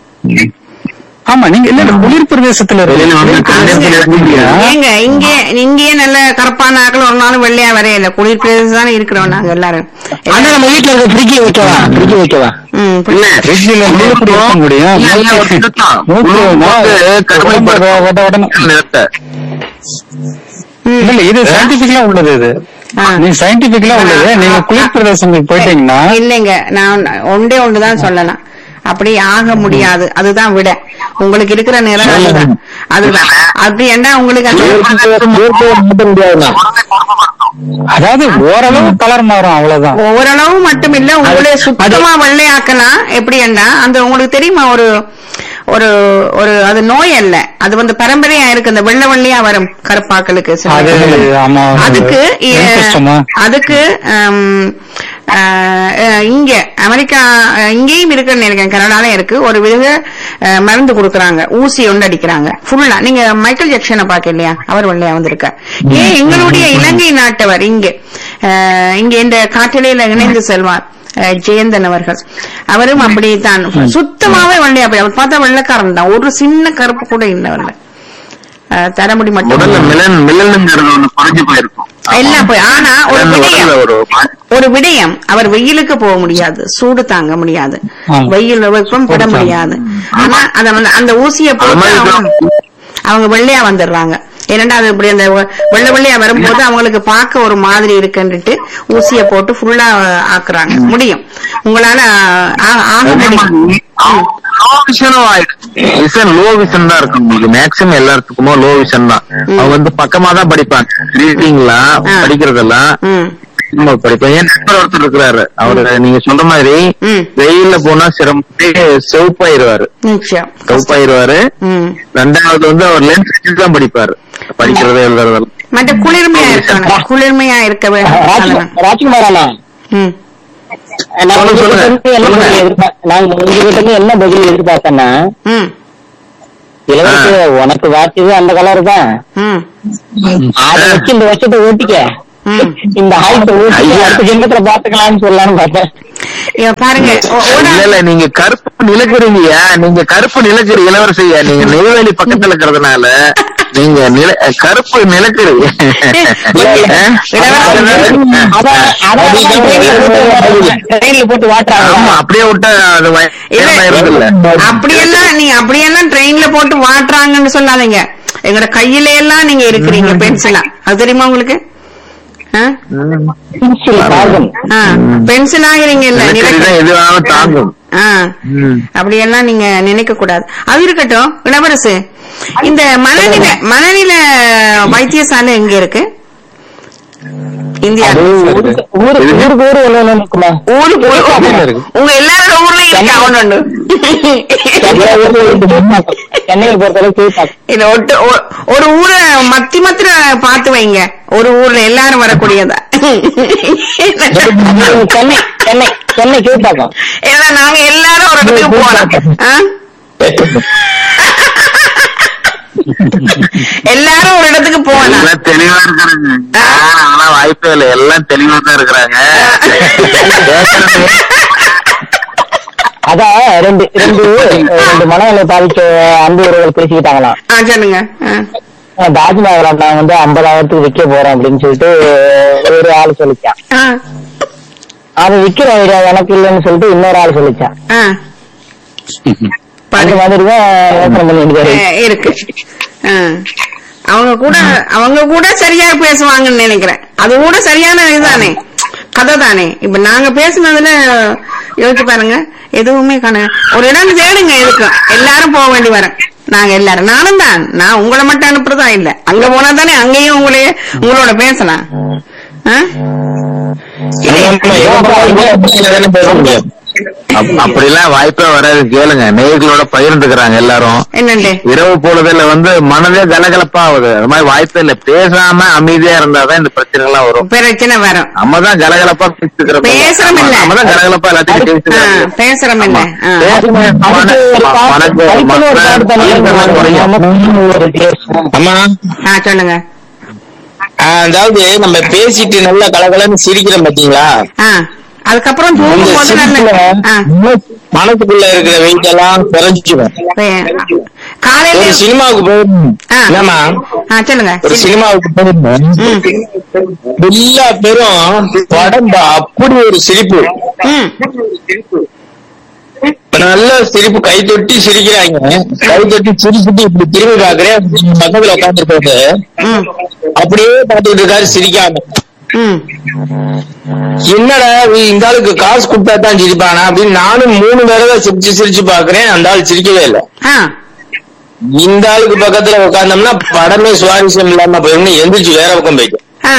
[SPEAKER 4] ஆமா நீங்க இல்ல இல்ல, குளிர் பிரதேசத்துல
[SPEAKER 2] வெளியில வந்து
[SPEAKER 4] இருக்கு
[SPEAKER 2] காலையில இருக்கீங்க.
[SPEAKER 1] ஏங்க இங்கே இங்கேயே நல்ல கருப்பான ஆக்கள் ஒரு நாளும் வெள்ளையா வரையில குளிர் பிரதேசம் தானே இருக்கிறோம் நாங்க எல்லாரும்
[SPEAKER 3] ஆனா நம்ம வீட்டுல இருக்க ஃப்ரிட்ஜ் வைக்கவா ஃப்ரிட்ஜ் வைக்கவா
[SPEAKER 1] ம்
[SPEAKER 2] இல்ல
[SPEAKER 4] ஃப்ரிட்ஜ்ல இருந்து எப்படி இருக்க முடியும்
[SPEAKER 2] இல்ல, இல்ல, ஒரு இதுதான்.
[SPEAKER 4] மூக்கு
[SPEAKER 2] உள்ள வந்து கருமை
[SPEAKER 4] உடம்பு
[SPEAKER 2] படுத்தும்.
[SPEAKER 4] வட வடன்னு.
[SPEAKER 2] நிறத்தை.
[SPEAKER 1] ம்.
[SPEAKER 4] இல்ல இல்ல இது சயின்டிபிக்கலா உள்ளது இது
[SPEAKER 1] ஆ.
[SPEAKER 4] நீங்க சயின்டிபிக்கலா உள்ளது நீங்க குளிர் பிரதேசங்களுக்கு போயிட்டீங்கன்னா
[SPEAKER 1] இல்லைங்க நான் ஒன்றே ஒண்ணுதான் சொல்லலாம் அப்படி ஆக முடியாது அதுதான் விட உங்களுக்கு இருக்கிற நிறம் அதுதான் அதுதான் அப்படி என்ன உங்களுக்கு அந்த
[SPEAKER 3] மாட்ட முடியாதுண்ணா
[SPEAKER 4] அதாவது ஓரளவு கலர் மாறும் அவ்வளவுதான்
[SPEAKER 1] ஓரளவு மட்டும் இல்ல உங்களை சுத்தமா வெள்ளையாக்கலாம் எப்படி என்ன அந்த உங்களுக்கு தெரியுமா ஒரு ஒரு ஒரு அது நோய் அல்ல அது வந்து பரம்பரையா இருக்கு அந்த வெள்ளை வெள்ளையா வரும் கருப்பாக்களுக்கு சில
[SPEAKER 4] அது
[SPEAKER 1] பேருக்கு.
[SPEAKER 4] ஆமா
[SPEAKER 1] அதுக்கு எ-
[SPEAKER 4] இன்ஃபெக்ஷமா?
[SPEAKER 1] அதுக்கு ஹம், அஹ், அஹ், இங்க அமெரிக்கா அஹ், இங்கேயும் இருக்குன்னு நினைக்கிறேன் கனடால இருக்கு ஒரு வித அஹ், மருந்து கொடுக்கறாங்க ஊசி ஒன்று அடிக்கிறாங்க ஃபுல்லா நீங்க மைக்கேல் ஜாக்சனை பாக்க இல்லையா அவர் வெள்ளையா வந்திருக்க ஏன் எங்களுடைய இலங்கை நாட்டவர் இங்க அஹ், இங்க இந்த காட்டிலையில இணைந்து செல்வார் அஹ், ஜெயந்தன் அவர்கள் அவரும் அப்படித்தான் சுத்தமாவே வெள்ளையா போய் அவர் பார்த்தா வெள்ளைக்காரன் தான் ஒரு சின்ன கருப்பு கூட இல்லை அவர்ல அஹ், தலைமுடி மட்டும்
[SPEAKER 2] உடல்ல மிலன் மிலனுங்கிறது ஒண்ணு குறைஞ்சு போயிருக்கும்
[SPEAKER 1] எல்லாம் போய் ஆனா ஒரு
[SPEAKER 2] உடல்ல
[SPEAKER 1] விடயம்
[SPEAKER 2] ஒரு மா-
[SPEAKER 1] ஒரு விடயம் அவர் வெயிலுக்கு போக முடியாது சூடு தாங்க முடியாது
[SPEAKER 4] ஆ.
[SPEAKER 1] வெயில் வெப்பம் பட முடியாது ஆனா அத வந்து அந்த ஊசியை போட்டு
[SPEAKER 2] மாதிரி
[SPEAKER 1] அவங்க அவங்க வெள்ளையா வந்துடுறாங்க ஏன்னா அது இப்படி அந்த வெ- வெள்ளை வெள்ளையா வரும்போது அவங்களுக்கு பார்க்க ஒரு மாதிரி இருக்குன்னுட்டு ஊசியை போட்டு ஃபுல்லா ஆக்குறாங்க முடியும் உங்களால ஆ- ஆக முடியும்
[SPEAKER 2] லோ விஷனும் ஆயிடுச்சு விஷன் லோ விஷன் தான் இருக்கும் உங்களுக்கு மேக்ஸிமம் எல்லாத்துக்குமோ லோ விஷன் தான் அவங்க வந்து பக்கமா தான் படிப்பாங்க ரீடிங்லாம்
[SPEAKER 1] ஆ.
[SPEAKER 2] படிக்கிறதெல்லாம்
[SPEAKER 1] ம்
[SPEAKER 2] நம்ம படிப்போம் என் நண்பர் ஒருத்தர் இருக்கிறாரு அவரு நீங்க சொல்ற மாதிரி
[SPEAKER 1] ம்.
[SPEAKER 2] வெயில்ல போனா சிரமப்பட்டு செவப்பாயிருவாரு
[SPEAKER 1] நிச்சயம்
[SPEAKER 2] செவப்பாயிருவாரு
[SPEAKER 1] ம்
[SPEAKER 2] ரெண்டாவது வந்து அவர் லென்ஸ் வச்சு தான் படிப்பாரு படிக்கிறது எழுதுறதெல்லாம்
[SPEAKER 1] மற்ற குளிர்மையா இருக்கணும் குளிர்மையா இருக்க வேண்டும் அதெல்லாம்.
[SPEAKER 3] ராஜ்குமார் அண்ணா
[SPEAKER 1] ம்
[SPEAKER 3] நான் உங்க
[SPEAKER 2] சொல்லுங்க,
[SPEAKER 3] கிட்ட இருந்து என்ன
[SPEAKER 2] சொல்லுங்க.
[SPEAKER 3] பதில் எதிர்பார்க்க நான் உங்க கிட்ட இருந்து என்ன பதில் எதிர்பார்த்தேன்னா
[SPEAKER 1] ம்
[SPEAKER 3] இளவரசி உனக்கு வாச்சது அந்த கலர் தான்
[SPEAKER 1] ம்
[SPEAKER 3] அதை வச்சு இந்த வருஷத்தை ஓட்டிக்க
[SPEAKER 1] ம்
[SPEAKER 3] இந்த ஆயுத்தை ஓட்டி
[SPEAKER 2] ஐயா.
[SPEAKER 3] அடுத்த ஜென்மத்துல பாத்துக்கலாம்னு சொல்லலாம்னு பார்த்தேன்
[SPEAKER 1] இங்க பாருங்க ஒ- ஒரு
[SPEAKER 2] இல்ல இல்ல நீங்க கருப்பு நிலக்கிறீங்கயா நீங்க கருப்பு நிலக்கிற இளவரசியா நீங்க நெய்வேலி பக்கத்துல இருக்கிறதுனால நீங்க நில கருப்பு நிலக்கிறீங்க
[SPEAKER 3] அதான் அதான் ட்ரெயின்ல போட்டு
[SPEAKER 2] ஆமா
[SPEAKER 3] வாட்டுறாங்க
[SPEAKER 2] அப்படியே விட்டா அது
[SPEAKER 1] இல்ல.
[SPEAKER 2] இருந்தில்ல
[SPEAKER 1] அப்படியெல்லாம் நீ அப்படியெல்லாம் ட்ரெயின்ல போட்டு வாட்டுறாங்கன்னு சொல்லாதீங்க எங்கட கையில எல்லாம் நீங்க இருக்கிறீங்க பென்சிலா அது தெரியுமா உங்களுக்கு ஆ?
[SPEAKER 3] கார்பன்
[SPEAKER 1] ஆ, பென்சில் ஆகிறீங்க இல்ல
[SPEAKER 2] நிலக்கரிதான் எது வேணாலும் தாங்கும்
[SPEAKER 1] ஆ
[SPEAKER 2] ம்.
[SPEAKER 1] அப்படியெல்லாம் நீங்க நினைக்க கூடாது அது இருக்கட்டும் இளவரசு இந்த மனநில மனநில வைத்தியசாலை எங்க இருக்கு இந்தியா
[SPEAKER 3] அது ஊருக்கு ஊருக்கு ஊருக்கு ஊரு ஒண்ணு ஒண்ணு இருக்குமா
[SPEAKER 1] ஊருக்கு
[SPEAKER 4] இருக்கு.
[SPEAKER 1] உங்க எல்லாரோட ஊர்லயும் இருக்கு அவன் ஒண்ணு
[SPEAKER 3] சென்னை ஊர்ல இருக்கு கீழ்ப்பாக்கம். சென்னையை பொறுத்தளவு கீழ்ப்பாக்கம்
[SPEAKER 1] இது ஒட்டு ஒ- ஒரு ஊரை மத்தி மத்திர பாத்து வைங்க ஒரு ஊர்ல எல்லாரும் வரக்கூடியதா
[SPEAKER 3] சென்னை சென்னை சென்னை கீழ்ப்பாக்கம்
[SPEAKER 1] ஏன்னா நாங்க எல்லாரும் ஒரு இடத்துக்கு போனோம் ஆ? எல்லாரும் ஒரு இடத்துக்கு போனோம்
[SPEAKER 2] எல்லாம் தெளிவா இருக்கிறாங்க அதெல்லாம் வாய்ப்பே இல்லை எல்லாம் தெளிவா தான் இருக்கிறாங்க
[SPEAKER 3] அதான் ரெண்டு ரெண்டு ரெண்டு மனநிலை பாதிக்க அன்பு உறவுகள் பேசிக்கிட்டாங்களாம்
[SPEAKER 1] ஆ சொல்லுங்க ஆ.
[SPEAKER 3] தாஜ்மஹால் நான் வந்து ஐம்பதாயிரத்துக்கு விற்க போறேன் அப்படின்னு சொல்லிட்டு ஒரு ஆள் சொல்லிச்சான்
[SPEAKER 1] ஆ.
[SPEAKER 3] அது விக்கிற ஐடியா எனக்கு இல்லைன்னு சொல்லிட்டு இன்னொரு ஆள் சொல்லிச்சான்
[SPEAKER 1] ஆ.
[SPEAKER 3] அந்த
[SPEAKER 1] பாரு.
[SPEAKER 3] மாதிரி தான் யோசனை பண்ணிட்டு
[SPEAKER 1] ஆ, இருக்கு ஆ. அவங்க கூட அவங்க கூட சரியா பேசுவாங்கன்னு நினைக்கிறேன் அது கூட சரியான இதுதானே கதை தானே இப்ப நாங்க பேசுனதுல யோசிச்சு பாருங்க எதுவுமே காண ஒரு இடம் தேடுங்க எதுக்கும் எல்லாரும் போக வேண்டி வர நாங்க எல்லாரும் நானும் தான் நான் உங்களை மட்டும் அனுப்புறதா இல்ல அங்க போனா தானே அங்கேயும் உங்களையே உங்களோட பேசலாம் ஆ? இது-
[SPEAKER 5] பேச முடியும்
[SPEAKER 2] அப்- அப்படிலாம் வாய்ப்பே வராது கேளுங்க நேயர்களோட பகிர்ந்துக்கிறாங்க எல்லாரும்
[SPEAKER 1] என்னண்டு
[SPEAKER 2] இரவு பொழுதுல வந்து மனதே கலகலப்பா ஆகுது அது மாதிரி வாய்ப்பே இல்ல பேசாம அமைதியா இருந்தாதான் இந்த பிரச்சனை எல்லாம் வரும்
[SPEAKER 1] பிரச்சனை வரும்
[SPEAKER 2] நம்ம தான் கலகலப்பா பேசிக்கிறோம்
[SPEAKER 1] பேசுறோம் இல்ல.
[SPEAKER 2] நம்ம தான் கலகலப்பா எல்லாத்தையும்
[SPEAKER 1] ஆ,
[SPEAKER 2] பேசிக்கிறோம்
[SPEAKER 1] பேசுறோம் இல்ல ஆ.
[SPEAKER 2] பேசுங்க. மன- மனக்கு-
[SPEAKER 3] அதுக்குன்னு ஒரு பாட்டு
[SPEAKER 2] மன- குறையும்.
[SPEAKER 3] பண்ணலாம்.
[SPEAKER 5] ஆமா
[SPEAKER 1] ஆ சொல்லுங்க
[SPEAKER 5] ஆ, அதாவது நம்ம பேசிட்டு நல்லா கலகலன்னு சிரிக்கிறோம் பாத்தீங்களா
[SPEAKER 1] ஆ அதுக்கப்புறம்
[SPEAKER 5] இந்த
[SPEAKER 1] தூங்கும் போது நல்ல ஆ,
[SPEAKER 5] மனசுக்குள்ள இருக்கிற வெயிட் எல்லாம் குறைஞ்சிடும்
[SPEAKER 1] வே- காலையில
[SPEAKER 5] ஒரு சினிமாவுக்கு போயிருந்தோம்
[SPEAKER 1] ஆ.
[SPEAKER 5] இல்லம்மா
[SPEAKER 1] ஆ சொல்லுங்க
[SPEAKER 5] ஒரு சினிமாவுக்கு போயிருந்தோம் எல்லா பேரும் படம் பா- அப்படி ஒரு சிரிப்பு
[SPEAKER 1] ம்
[SPEAKER 5] நல்ல சிரிப்பு கை தொட்டி சிரிக்கிறாங்க கை தொட்டி சிரிச்சுட்டு இப்படி திரும்பி பாக்குறேன் பக்கத்துல உட்காந்துருக்காரு
[SPEAKER 1] ம்
[SPEAKER 5] அப்படியே பார்த்துட்டு இருக்காரு சிரிக்காம
[SPEAKER 1] ம்
[SPEAKER 5] என்னடா இவன் இந்த ஆளுக்கு காசு கொடுத்தா தான் சிரிப்பானா அப்படின்னு நானும் மூணு தடவை சிரிச்சு சிரிச்சு பாக்குறேன் அந்த ஆள் சிரிக்கவே இல்லை
[SPEAKER 1] ஆ
[SPEAKER 5] இந்த ஆளுக்கு பக்கத்துல உட்கார்ந்தோம்னா படமே சுவாரஸ்யம் இல்லாம போயிடும் எந்திரிச்சு வேற பக்கம் போயிடும்
[SPEAKER 1] ஆ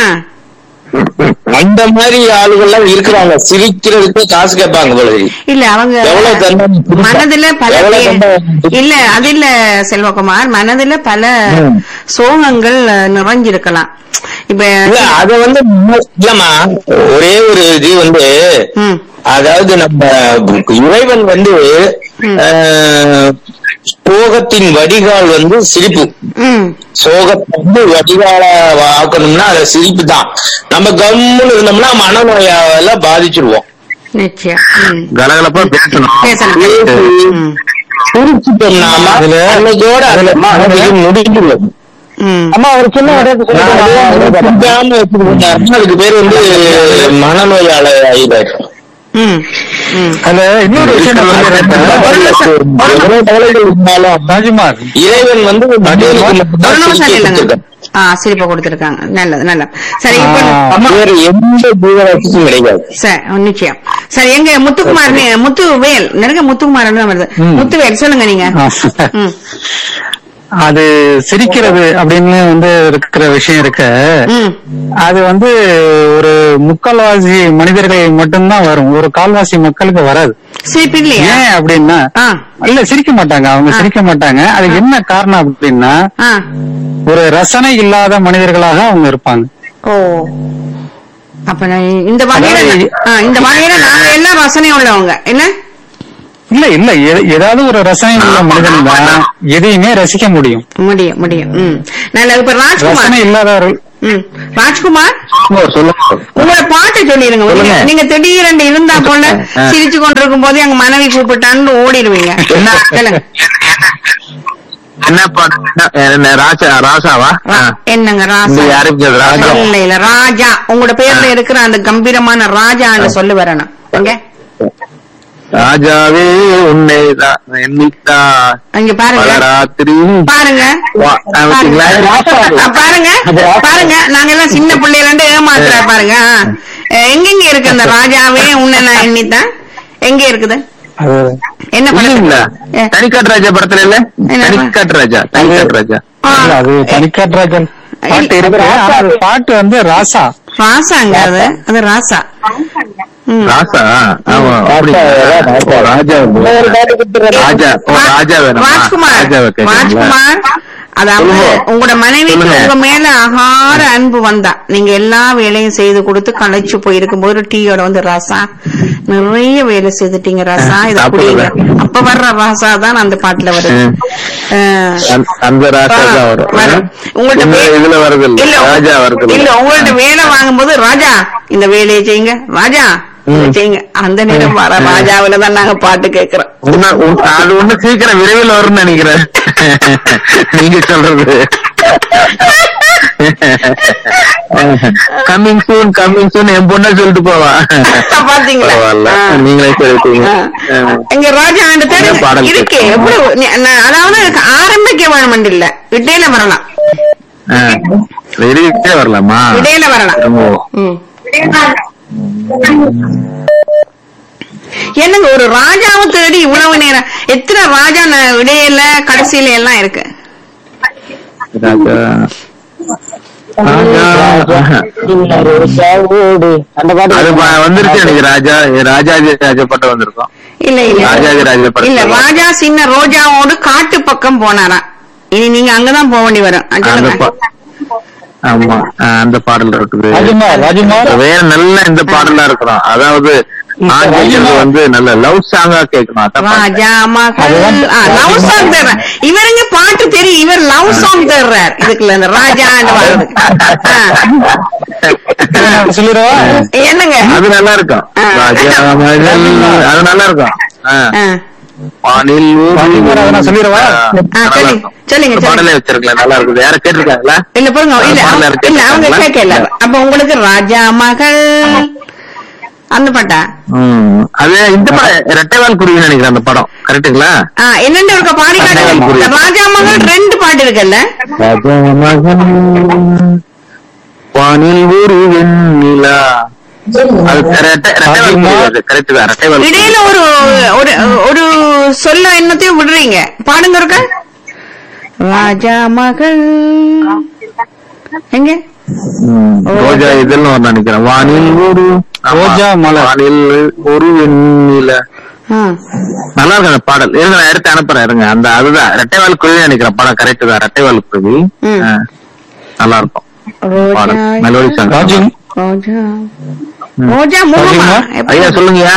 [SPEAKER 5] அந்த மாதிரி ஆளுகள்லாம் இருக்கிறாங்க சிரிக்கிறதுக்கு காசு கேட்பாங்க போல இருக்கு.
[SPEAKER 1] இல்ல அவங்க
[SPEAKER 5] எவ்வளவு தண்டனை கொடுத்தா-
[SPEAKER 1] மனதுல பல
[SPEAKER 5] எவ்வளவு
[SPEAKER 1] பே-
[SPEAKER 5] தண்டனை
[SPEAKER 1] இல்ல அது இல்ல செல்வகுமார் மனதுல பல
[SPEAKER 5] ம்.
[SPEAKER 1] சோகங்கள் அஹ், நிறைஞ்சிருக்கலாம் இப்ப
[SPEAKER 5] இல்ல அத வந்து இல்லம்மா ஒரே ஒரு இது வந்து
[SPEAKER 1] ம்
[SPEAKER 5] அதாவது நம்ம இறைவன் வந்து
[SPEAKER 1] ம்.
[SPEAKER 5] ஆஹ், சோகத்தின் வடிகால் வந்து சிரிப்பு
[SPEAKER 1] ம்
[SPEAKER 5] சோகத்தை வந்து வடிகால ஆக்கணும்னா அது சிரிப்பு தான் நம்ம கம்முன்னு இருந்தோம்னா மனநோயால பாதிச்சிருவோம்
[SPEAKER 1] நிச்சயம் ம்
[SPEAKER 2] கலகலப்பா பேசணும்
[SPEAKER 1] பேசணும் ம்
[SPEAKER 5] சிரிச்சுட்டோம்னா
[SPEAKER 4] அதுல-
[SPEAKER 5] அன்னைக்கோட அந்த மனநிலை முடிஞ்சிடும்
[SPEAKER 1] ம்
[SPEAKER 3] அம்மா ஒரு சின்ன இடத்துக்கு சொல்லிட்டு
[SPEAKER 5] சிரிக்காம வச்சிருந்தாருன்னா அதுக்கு பேர் வந்து மனநோயால ஆயிடாரு
[SPEAKER 1] ம் ம்
[SPEAKER 4] அதுல இன்னொரு விஷயம் நான் சொல்லிடுறேன்.
[SPEAKER 5] எவ்வளவு கவலைகள் இருந்தாலும்
[SPEAKER 4] ராஜ்குமார்
[SPEAKER 5] இறைவன் வந்து மனிதனுக்கு
[SPEAKER 1] ஒரு
[SPEAKER 5] மட்டும்தான்
[SPEAKER 1] நிமிஷம்
[SPEAKER 5] சிரிப்பை
[SPEAKER 1] இல்லைங்க
[SPEAKER 5] கொடுத்திருக்கான்.
[SPEAKER 1] ஆ சிரிப்பை கொடுத்திருக்காங்க நல்லது நல்லது சரி இப்ப
[SPEAKER 4] ஆ.
[SPEAKER 5] வேற எந்த ஜீவராசிக்கும் கிடைக்காது
[SPEAKER 1] சரி நிச்சயம் சரி எங்க முத்துக்குமார் நே- முத்துவேல் நிறைய முத்துக்குமார் தான் வருது
[SPEAKER 4] ம்.
[SPEAKER 1] முத்துவேல் சொல்லுங்க நீங்க
[SPEAKER 4] ஆ.
[SPEAKER 1] ம்
[SPEAKER 4] அது சிரிக்கிறது அப்படின்னு வந்து இருக்கிற விஷயம் இருக்க
[SPEAKER 1] ம்
[SPEAKER 4] அது வந்து ஒரு முக்கால்வாசி மனிதர்கள் மட்டும்தான் வரும் ஒரு கால்வாசி மக்களுக்கு வராது
[SPEAKER 1] சிரிப்பு இல்லையா
[SPEAKER 4] ஏன் அப்படின்னா
[SPEAKER 1] ஆ
[SPEAKER 4] இல்ல சிரிக்க மாட்டாங்க அவங்க
[SPEAKER 1] ஆ.
[SPEAKER 4] சிரிக்க மாட்டாங்க அதுக்கு என்ன காரணம் அப்படின்னா
[SPEAKER 1] ஆ
[SPEAKER 4] ஒரு ரசனை இல்லாத மனிதர்களாக அவங்க இருப்பாங்க
[SPEAKER 1] ஓ அப்ப நான் இந்த வகையில
[SPEAKER 4] அதாவது-
[SPEAKER 1] ஆ, இந்த வகையில நாங்க எல்லாம் ரசனை உள்ளவங்க என்ன
[SPEAKER 4] இல்ல இல்ல எ- ஏதாவது ஒரு ரசனை உள்ள மனிதன் தான் எதையுமே ரசிக்க முடியும்
[SPEAKER 1] முடியும் முடியும் ம் நல்ல இப்ப ராஜ்குமார்
[SPEAKER 4] ரசனை இல்லாதவர்கள்
[SPEAKER 1] ம் ராஜ்குமார்
[SPEAKER 2] ஓ, சொல்லுங்க
[SPEAKER 1] உங்களோட பாட்டை சொல்லிருங்க
[SPEAKER 2] சொல்லுங்க.
[SPEAKER 1] நீங்க- நீங்க திடீரென்று இருந்தா போல
[SPEAKER 2] ஆ.
[SPEAKER 1] சிரிச்சு கொண்டிருக்கும் போது எங்க மனைவி கூப்பிட்டான்னு ஓடிடுவீங்க
[SPEAKER 2] என்ன?
[SPEAKER 1] சொல்லுங்க
[SPEAKER 2] என்ன பாட்டு என்ன- என்ன ராசா ராசாவா ஆ.
[SPEAKER 1] ரா- என்னங்க
[SPEAKER 2] இந்த
[SPEAKER 1] ராஜா
[SPEAKER 2] யாருக்கு ராஜா
[SPEAKER 1] இல்ல இல்ல ராஜா உங்களோட பேர்ல
[SPEAKER 2] ஆ.
[SPEAKER 1] இருக்கிற அந்த கம்பீரமான ராஜான்னு சொல்லு வரணும் எங்க
[SPEAKER 2] ராஜாவே உன்னைதான் எண்ணித்தான்
[SPEAKER 1] இங்க பாருங்க
[SPEAKER 2] பல ராத்திரி
[SPEAKER 1] பாருங்க
[SPEAKER 2] வா, ஆ,
[SPEAKER 1] பாருங்க
[SPEAKER 2] பாத்தீங்களா?
[SPEAKER 1] ஆ, பாருங்க பாருங்க நாங்க எல்லாம் சின்ன பிள்ளைல இருந்து ஏமாத்துறா பாருங்க ஆ. அஹ், எங்கெங்க இருக்கு அந்த ராஜாவே உன்னை நான் எண்ணித்தான் எங்க இருக்குது
[SPEAKER 4] அது
[SPEAKER 1] என்ன
[SPEAKER 2] இல்ல
[SPEAKER 1] ஏ.
[SPEAKER 2] தனிக்காட்டு ராஜா படத்துல இல்ல
[SPEAKER 1] என்ன?
[SPEAKER 2] தனிக்காட்டு ராஜா தனிக்காட்டு ராஜா
[SPEAKER 1] ஆ.
[SPEAKER 4] இல்ல, அது தனிக்காட்டுராஜன் பாட்டு இருக்கு ஆனா அது பாட்டு வந்து ராசா
[SPEAKER 1] ராசாங்க அது அது ராசா ம்.
[SPEAKER 2] ராசா ஆமா அப்படி ராஜா ராஜா ஓ ராஜா வேணுமா
[SPEAKER 1] ராஜ்குமார்
[SPEAKER 2] ராஜாவை கேக்குறீங்களா?
[SPEAKER 1] ராஜ்குமார் அதாவது
[SPEAKER 2] சொல்லுங்க.
[SPEAKER 1] உங்களோட மனைவிக்கு
[SPEAKER 2] சொல்லுங்க.
[SPEAKER 1] உங்க மேல அகார அன்பு வந்தா நீங்க எல்லா வேலையும் செய்து கொடுத்து களைச்சு போயிருக்கும் போது டீயோட வந்து ராசா நிறைய வேலை செய்துட்டீங்க ராசா இத குடிங்க
[SPEAKER 2] சாப்பிடுங்க.
[SPEAKER 1] அப்ப வர்ற ராசா தான் அந்த பாட்டுல வருது
[SPEAKER 2] ம்.
[SPEAKER 1] அஹ்,
[SPEAKER 2] அந்த- அந்த ராஜா தான் வரும்
[SPEAKER 1] வரும். உங்கள்ட்ட
[SPEAKER 2] இந்த
[SPEAKER 1] வே-
[SPEAKER 2] இதுல வருது இல்ல
[SPEAKER 1] இல்ல
[SPEAKER 2] ராஜா வருது
[SPEAKER 1] இல்ல உங்கள்ட்ட வேலை வாங்கும்போது ராஜா இந்த வேலையை செய்யுங்க ராஜா இதை
[SPEAKER 2] ம்.
[SPEAKER 1] செய்யுங்க அந்த நேரம் வர ராஜாவில தான் நாங்க பாட்டு கேக்குறோம்
[SPEAKER 2] உன்ன- உன்- அது ஒண்ணு சீக்கிரம் விரைவில் வரும்னு நினைக்கிறேன் நீங்க சொல்றது கம்மிங் சூன் கம்மிங் சூன் என் பொண்ண சொல்லிட்டு போவா
[SPEAKER 1] பாத்தீங்களா
[SPEAKER 2] பரவாயில்ல
[SPEAKER 1] ஆ.
[SPEAKER 2] நீங்களே சொல்லிட்டீங்க
[SPEAKER 1] ஆ. எங்க ராஜா அந்த தேடி
[SPEAKER 2] என்ன பாடல்
[SPEAKER 1] இருக்கு
[SPEAKER 2] கேட்கணும்?
[SPEAKER 1] எவ்வளவு நீ- நான் அதாவது எனக்கு ஆரம்பிக்க வேணும் இல்ல இடையில வரலாம்
[SPEAKER 2] வெளியே வரலாமா
[SPEAKER 1] இடையில வரலாம்
[SPEAKER 2] ஓ.
[SPEAKER 1] ம். என்னங்க ஒரு ராஜாவை தேடி இவ்வளவு நேரம் எத்தனை ராஜா ந- இடையில கடைசியில எல்லாம் இருக்கு
[SPEAKER 2] ராஜா
[SPEAKER 3] ரோஜாவோடு அந்த பாட்டு
[SPEAKER 2] அது ப- வந்துருச்சு எனக்கு ராஜா ராஜாஜி ராஜா பாட்டு வந்திருக்கும்
[SPEAKER 1] இல்ல இல்ல
[SPEAKER 2] ராஜாஜி ராஜா படத்துல.
[SPEAKER 1] இல்ல ராஜா சின்ன ரோஜாவோடு காட்டு பக்கம் போனாராம் இனி நீங்க அங்கதான் போக வேண்டி வரும் அஹ்
[SPEAKER 2] அந்த
[SPEAKER 1] சொல்லுங்க.
[SPEAKER 2] பா- ஆமா அஹ் அந்த பாடல் இருக்குது
[SPEAKER 3] ராஜ்குமார் ராஜ்குமார்
[SPEAKER 2] வேற நல்ல இந்த பாடலா இருக்கிறோம் அதாவது ஆங்கிலம் வந்து நல்ல லவ் சாங்கா கேட்கணும் அதான் பாட்டு.
[SPEAKER 1] ராஜா மகள் லவ் சாங் தர்றார் இவருங்க பாட்டு தெரியும் இவர் லவ் சாங் தர்றார் இதுக்குள்ள இந்த ராஜா
[SPEAKER 4] சொல்லிடுவா
[SPEAKER 1] என்னங்க
[SPEAKER 2] அது நல்லா இருக்கும்
[SPEAKER 1] ஆ.
[SPEAKER 2] ராஜா மகள் அது நல்லா இருக்கும் ஆ.
[SPEAKER 1] ஆ.
[SPEAKER 2] வானில் ஒரு
[SPEAKER 4] ராஜ்குமார், அதை நான் சொல்லிடவா?
[SPEAKER 2] ஆ,
[SPEAKER 1] ஆ,
[SPEAKER 2] நல்லா
[SPEAKER 1] சொல்லுங்க.
[SPEAKER 2] இருக்கும்.
[SPEAKER 1] சொல்லுங்க,
[SPEAKER 2] இந்த
[SPEAKER 1] சொல்லுங்க.
[SPEAKER 2] பாடலே வச்சிருக்கலாம் நல்லா இருக்குது யாரும் கேட்டிருக்காங்களா
[SPEAKER 1] இல்ல பாருங்க இல்ல
[SPEAKER 2] பாடல
[SPEAKER 1] அவங்க-
[SPEAKER 2] இருக்கு.
[SPEAKER 1] இல்ல அவங்க
[SPEAKER 2] கேட்கல.
[SPEAKER 1] கேட்கல அப்ப உங்களுக்கு ராஜா மகள் அந்த பாட்டா
[SPEAKER 2] ம். அது இந்த படம் ரெட்டைவால் குருவி நினைக்கிறேன் அந்த படம் கரெக்டுங்களா
[SPEAKER 1] ஆ, என்னண்டு இருக்க பாடி காட்டுங்க
[SPEAKER 2] புரியுது.
[SPEAKER 1] ராஜா மகள் ரெண்டு பாட்டு இருக்குல்ல
[SPEAKER 2] ராஜா மகன் வானில் ஒரு வெண்ணிலா அது ரெட்டை- ரெட்டைவால் குருவி அது கரெக்ட் தான் ரெட்டைவால் குருவி.
[SPEAKER 1] இடையில ஒரு ஒரு ஒரு சொல்ல என்னத்தையும் விடுறீங்க பாடுங்க இருக்க ராஜா மகள் எங்க
[SPEAKER 2] ம். ரோஜா இதழ்னு ஒரு நினைக்கிறேன் வானில் ஒரு ஆமா.
[SPEAKER 4] ரோஜா மலர்.
[SPEAKER 2] வானில் ஒரு வெண்ணிலா
[SPEAKER 1] ஆ.
[SPEAKER 2] நல்லா இருக்கு அந்த பாடல் இருங்க நான் எடுத்து அனுப்புறேன் இருங்க அந்த அதுதான் ரெட்டைவால் குருவி நினைக்கிறேன் படம் கரெக்ட் தான் ரெட்டைவால் குருவி
[SPEAKER 1] ம்.
[SPEAKER 2] ஆ. நல்லா இருக்கும் பாடல்
[SPEAKER 1] ரோஜா
[SPEAKER 2] மெலோடி சாங்
[SPEAKER 4] ராஜு
[SPEAKER 1] ரோஜா ரோஜா முகமா
[SPEAKER 4] ராஜுமா?
[SPEAKER 1] எப்படி?
[SPEAKER 2] ஐயா சொல்லுங்கய்யா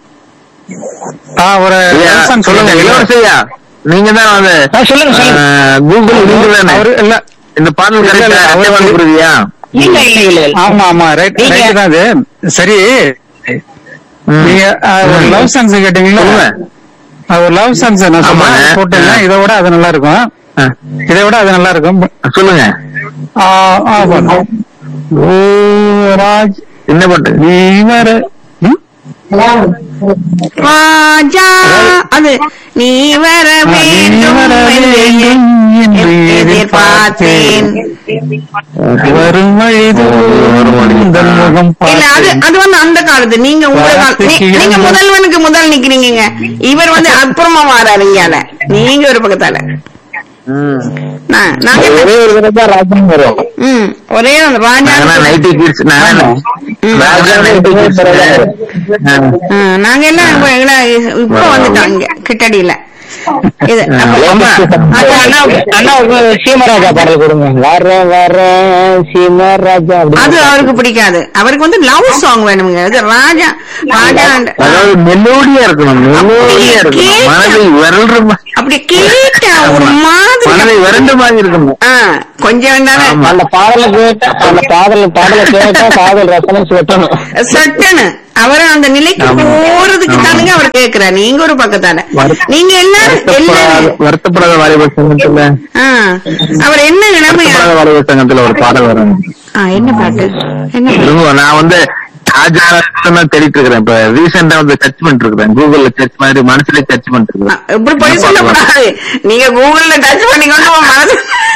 [SPEAKER 4] ஆ ஒரு
[SPEAKER 2] ஐயா
[SPEAKER 4] love song
[SPEAKER 2] சொல்லுங்க
[SPEAKER 4] சொல்லுங்க.
[SPEAKER 2] இளவரசையா நீங்க தான் வந்து
[SPEAKER 3] ஆ, சொல்லுங்க சொல்லுங்க
[SPEAKER 2] ஆ, கூகுள் நீங்க தானே
[SPEAKER 4] அவரு இல்ல
[SPEAKER 2] இந்த பாடல்
[SPEAKER 4] இல்ல,
[SPEAKER 2] கரெக்டா
[SPEAKER 4] இல்ல, அவரு-
[SPEAKER 2] ரெட்டைவால் குருவியா
[SPEAKER 3] இல்ல இல்ல இல்ல இல்ல
[SPEAKER 4] ஆமா ஆமா ரைட்
[SPEAKER 3] நீங்க-
[SPEAKER 4] ரைட் தான் அது சரி
[SPEAKER 2] ம்.
[SPEAKER 4] நீங்க லவ் சாங்ஸ் கேட்டீங்களா
[SPEAKER 2] சொல்லுங்க.
[SPEAKER 4] அது ஒரு லவ் சாங்ஸ் நான்
[SPEAKER 2] ஆமாங்க.
[SPEAKER 4] சொன்னேன் போட்டேங்க இதை விட அது நல்லா இருக்கும்
[SPEAKER 2] ஆ,
[SPEAKER 4] இதை விட அது நல்லா இருக்கும்
[SPEAKER 2] சொல்லுங்க
[SPEAKER 4] ஆ, ஆ, பாருங்க. ஓ ராஜ்
[SPEAKER 2] என்ன பாட்டு
[SPEAKER 4] நீ வர ம்?
[SPEAKER 1] ராஜா அது நீ வர
[SPEAKER 4] நீ
[SPEAKER 1] வேண்டும்
[SPEAKER 4] வர
[SPEAKER 1] என்று
[SPEAKER 4] வேண்டும் என்று
[SPEAKER 1] எதிர்பார்த்தேன்
[SPEAKER 4] வரும் வழிதோறும் உந்தன் முகம்
[SPEAKER 1] இல்ல அது
[SPEAKER 4] பார்த்தேன்.
[SPEAKER 1] அது வந்து அந்த காலத்து நீங்க உங்க கால- நீ-
[SPEAKER 4] வார்த்தைக்கு
[SPEAKER 1] நீங்க
[SPEAKER 4] இறங்கு.
[SPEAKER 1] முதல்வனுக்கு முதல் நிக்கிறீங்க இவர் வந்து அப்புறமா வாராரு இங்கால நீங்க ஒரு பக்கத்தால
[SPEAKER 2] ம்.
[SPEAKER 1] நான் நாங்க
[SPEAKER 3] ஒரே ஒரு தடவை தான் ராஜ்யம் வரும்
[SPEAKER 1] ம் ஒரே அந்த ராஜா
[SPEAKER 2] நாங்கெல்லாம் நைட்டி கிட்ஸ் நாங்க ராஜா நைட்டி கிட்ஸ்
[SPEAKER 1] ஆ, நாங்க எல்லாம் இப்ப எல்லாம் இப்ப வந்துட்டோம் இங்க கிட்டடியில இது அப்ப-
[SPEAKER 2] ஆமா.
[SPEAKER 1] அது
[SPEAKER 3] அண்ணா அண்ணா ஒரு சீமராஜா பாடல் கொடுங்க வர வர சீமராஜா
[SPEAKER 1] அது
[SPEAKER 3] அப்படி
[SPEAKER 1] அவருக்கு பிடிக்காது அவருக்கு வந்து லவ் சாங் வேணுங்க இது ராஜா ராஜா
[SPEAKER 2] அதாவது மெலோடியா இருக்கணும் மெலோடியா இருக்கணும் மனதை விரல்ற மா-
[SPEAKER 1] அப்படி கேட்டா ஒரு மாதிரி
[SPEAKER 2] மனதை விரண்டு மாதிரி இருக்கணும்
[SPEAKER 1] ஆ, கொஞ்சம் தானே
[SPEAKER 2] ஆமா.
[SPEAKER 3] அந்த பாடலை கேட்டா அந்த பாடல பாடலை கேட்டா காதல் ரசனம் சுட்டணும்
[SPEAKER 1] சட்டனு அவர் அந்த நிலைக்கு
[SPEAKER 2] ஆமா.
[SPEAKER 1] போறதுக்கு தானுங்க அவர் கேக்குறாரு நீங்க ஒரு பக்கத்தால நீங்க எல்லாரும்
[SPEAKER 2] வருத்தப்படாத
[SPEAKER 1] எல்லாரும்
[SPEAKER 2] வருத்தப்படாத வாலிப சங்கத்துல
[SPEAKER 1] ஆ, அவர் என்ன நிலைமை
[SPEAKER 2] வருத்தப்படாத வாலிப சங்கத்துல ஒரு பாடல் வரும்
[SPEAKER 1] ஆ, என்ன பாட்டு என்ன பாட்டு?
[SPEAKER 2] இருங்க, நான் வந்து ராஜா தேடிட்டு இருக்கிறேன் இப்ப ரீசெண்டா வந்து சர்ச் பண்ணிட்டு இருக்கிறேன் கூகுள்ல சர்ச் மாதிரி மனசுல சர்ச் பண்ணிட்டு
[SPEAKER 1] ஆ,
[SPEAKER 2] இருக்கிறேன்
[SPEAKER 1] இப்படி போய் சொல்லக்கூடாது நீங்க கூகுள்ல டச் பண்ணிக்கொண்டு உங்க மனசு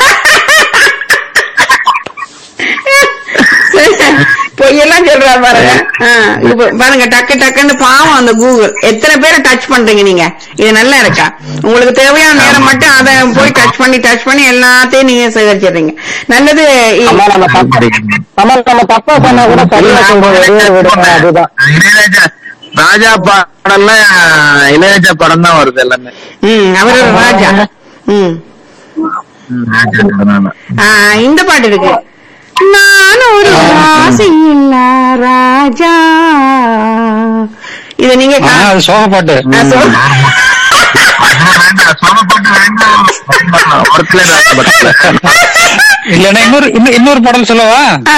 [SPEAKER 1] பொய்யெல்லாம் சொல்றா பாருங்க ஆ, இப்ப பாருங்க டக்கு டக்குன்னு பாவம் அந்த கூகுள் எத்தனை பேரை டச் பண்றீங்க நீங்க இது நல்லா இருக்கா உங்களுக்கு தேவையான நேரம் மட்டும் அதை போய் டச் பண்ணி டச் பண்ணி எல்லாத்தையும் நீங்க சேகரிச்சிடுறீங்க நல்லது இ-
[SPEAKER 3] அம்மா நம்ம தப்பா அம்மா நம்ம தப்பா பண்ணா கூட சரியா சொல்றோம் ஒரே ஒரு விடுங்க அதுதான்
[SPEAKER 2] இளையராஜா ராஜா பாடம்லாம் இளையராஜா படம் தான் வருது எல்லாமே
[SPEAKER 1] ம் அவர் ஒரு ராஜா ம்
[SPEAKER 2] ம், ராஜா அதனால.
[SPEAKER 1] ஆ, இந்த பாட்டு இருக்கு நான் ஒரு ராசியில்லா ராஜா இத நீங்க
[SPEAKER 4] ஆ,
[SPEAKER 1] கா-
[SPEAKER 4] அது சோக பாட்டு
[SPEAKER 1] ஆ, சொல்-
[SPEAKER 2] வேண்டாம், சோழ பாட்டு வேண்டாம். ஒருத்தல ராஜா படத்துல.
[SPEAKER 4] இல்லன்னா இன்னொரு இன்னொரு- இன்னொரு பாடல் சொல்லவா
[SPEAKER 1] ஆ,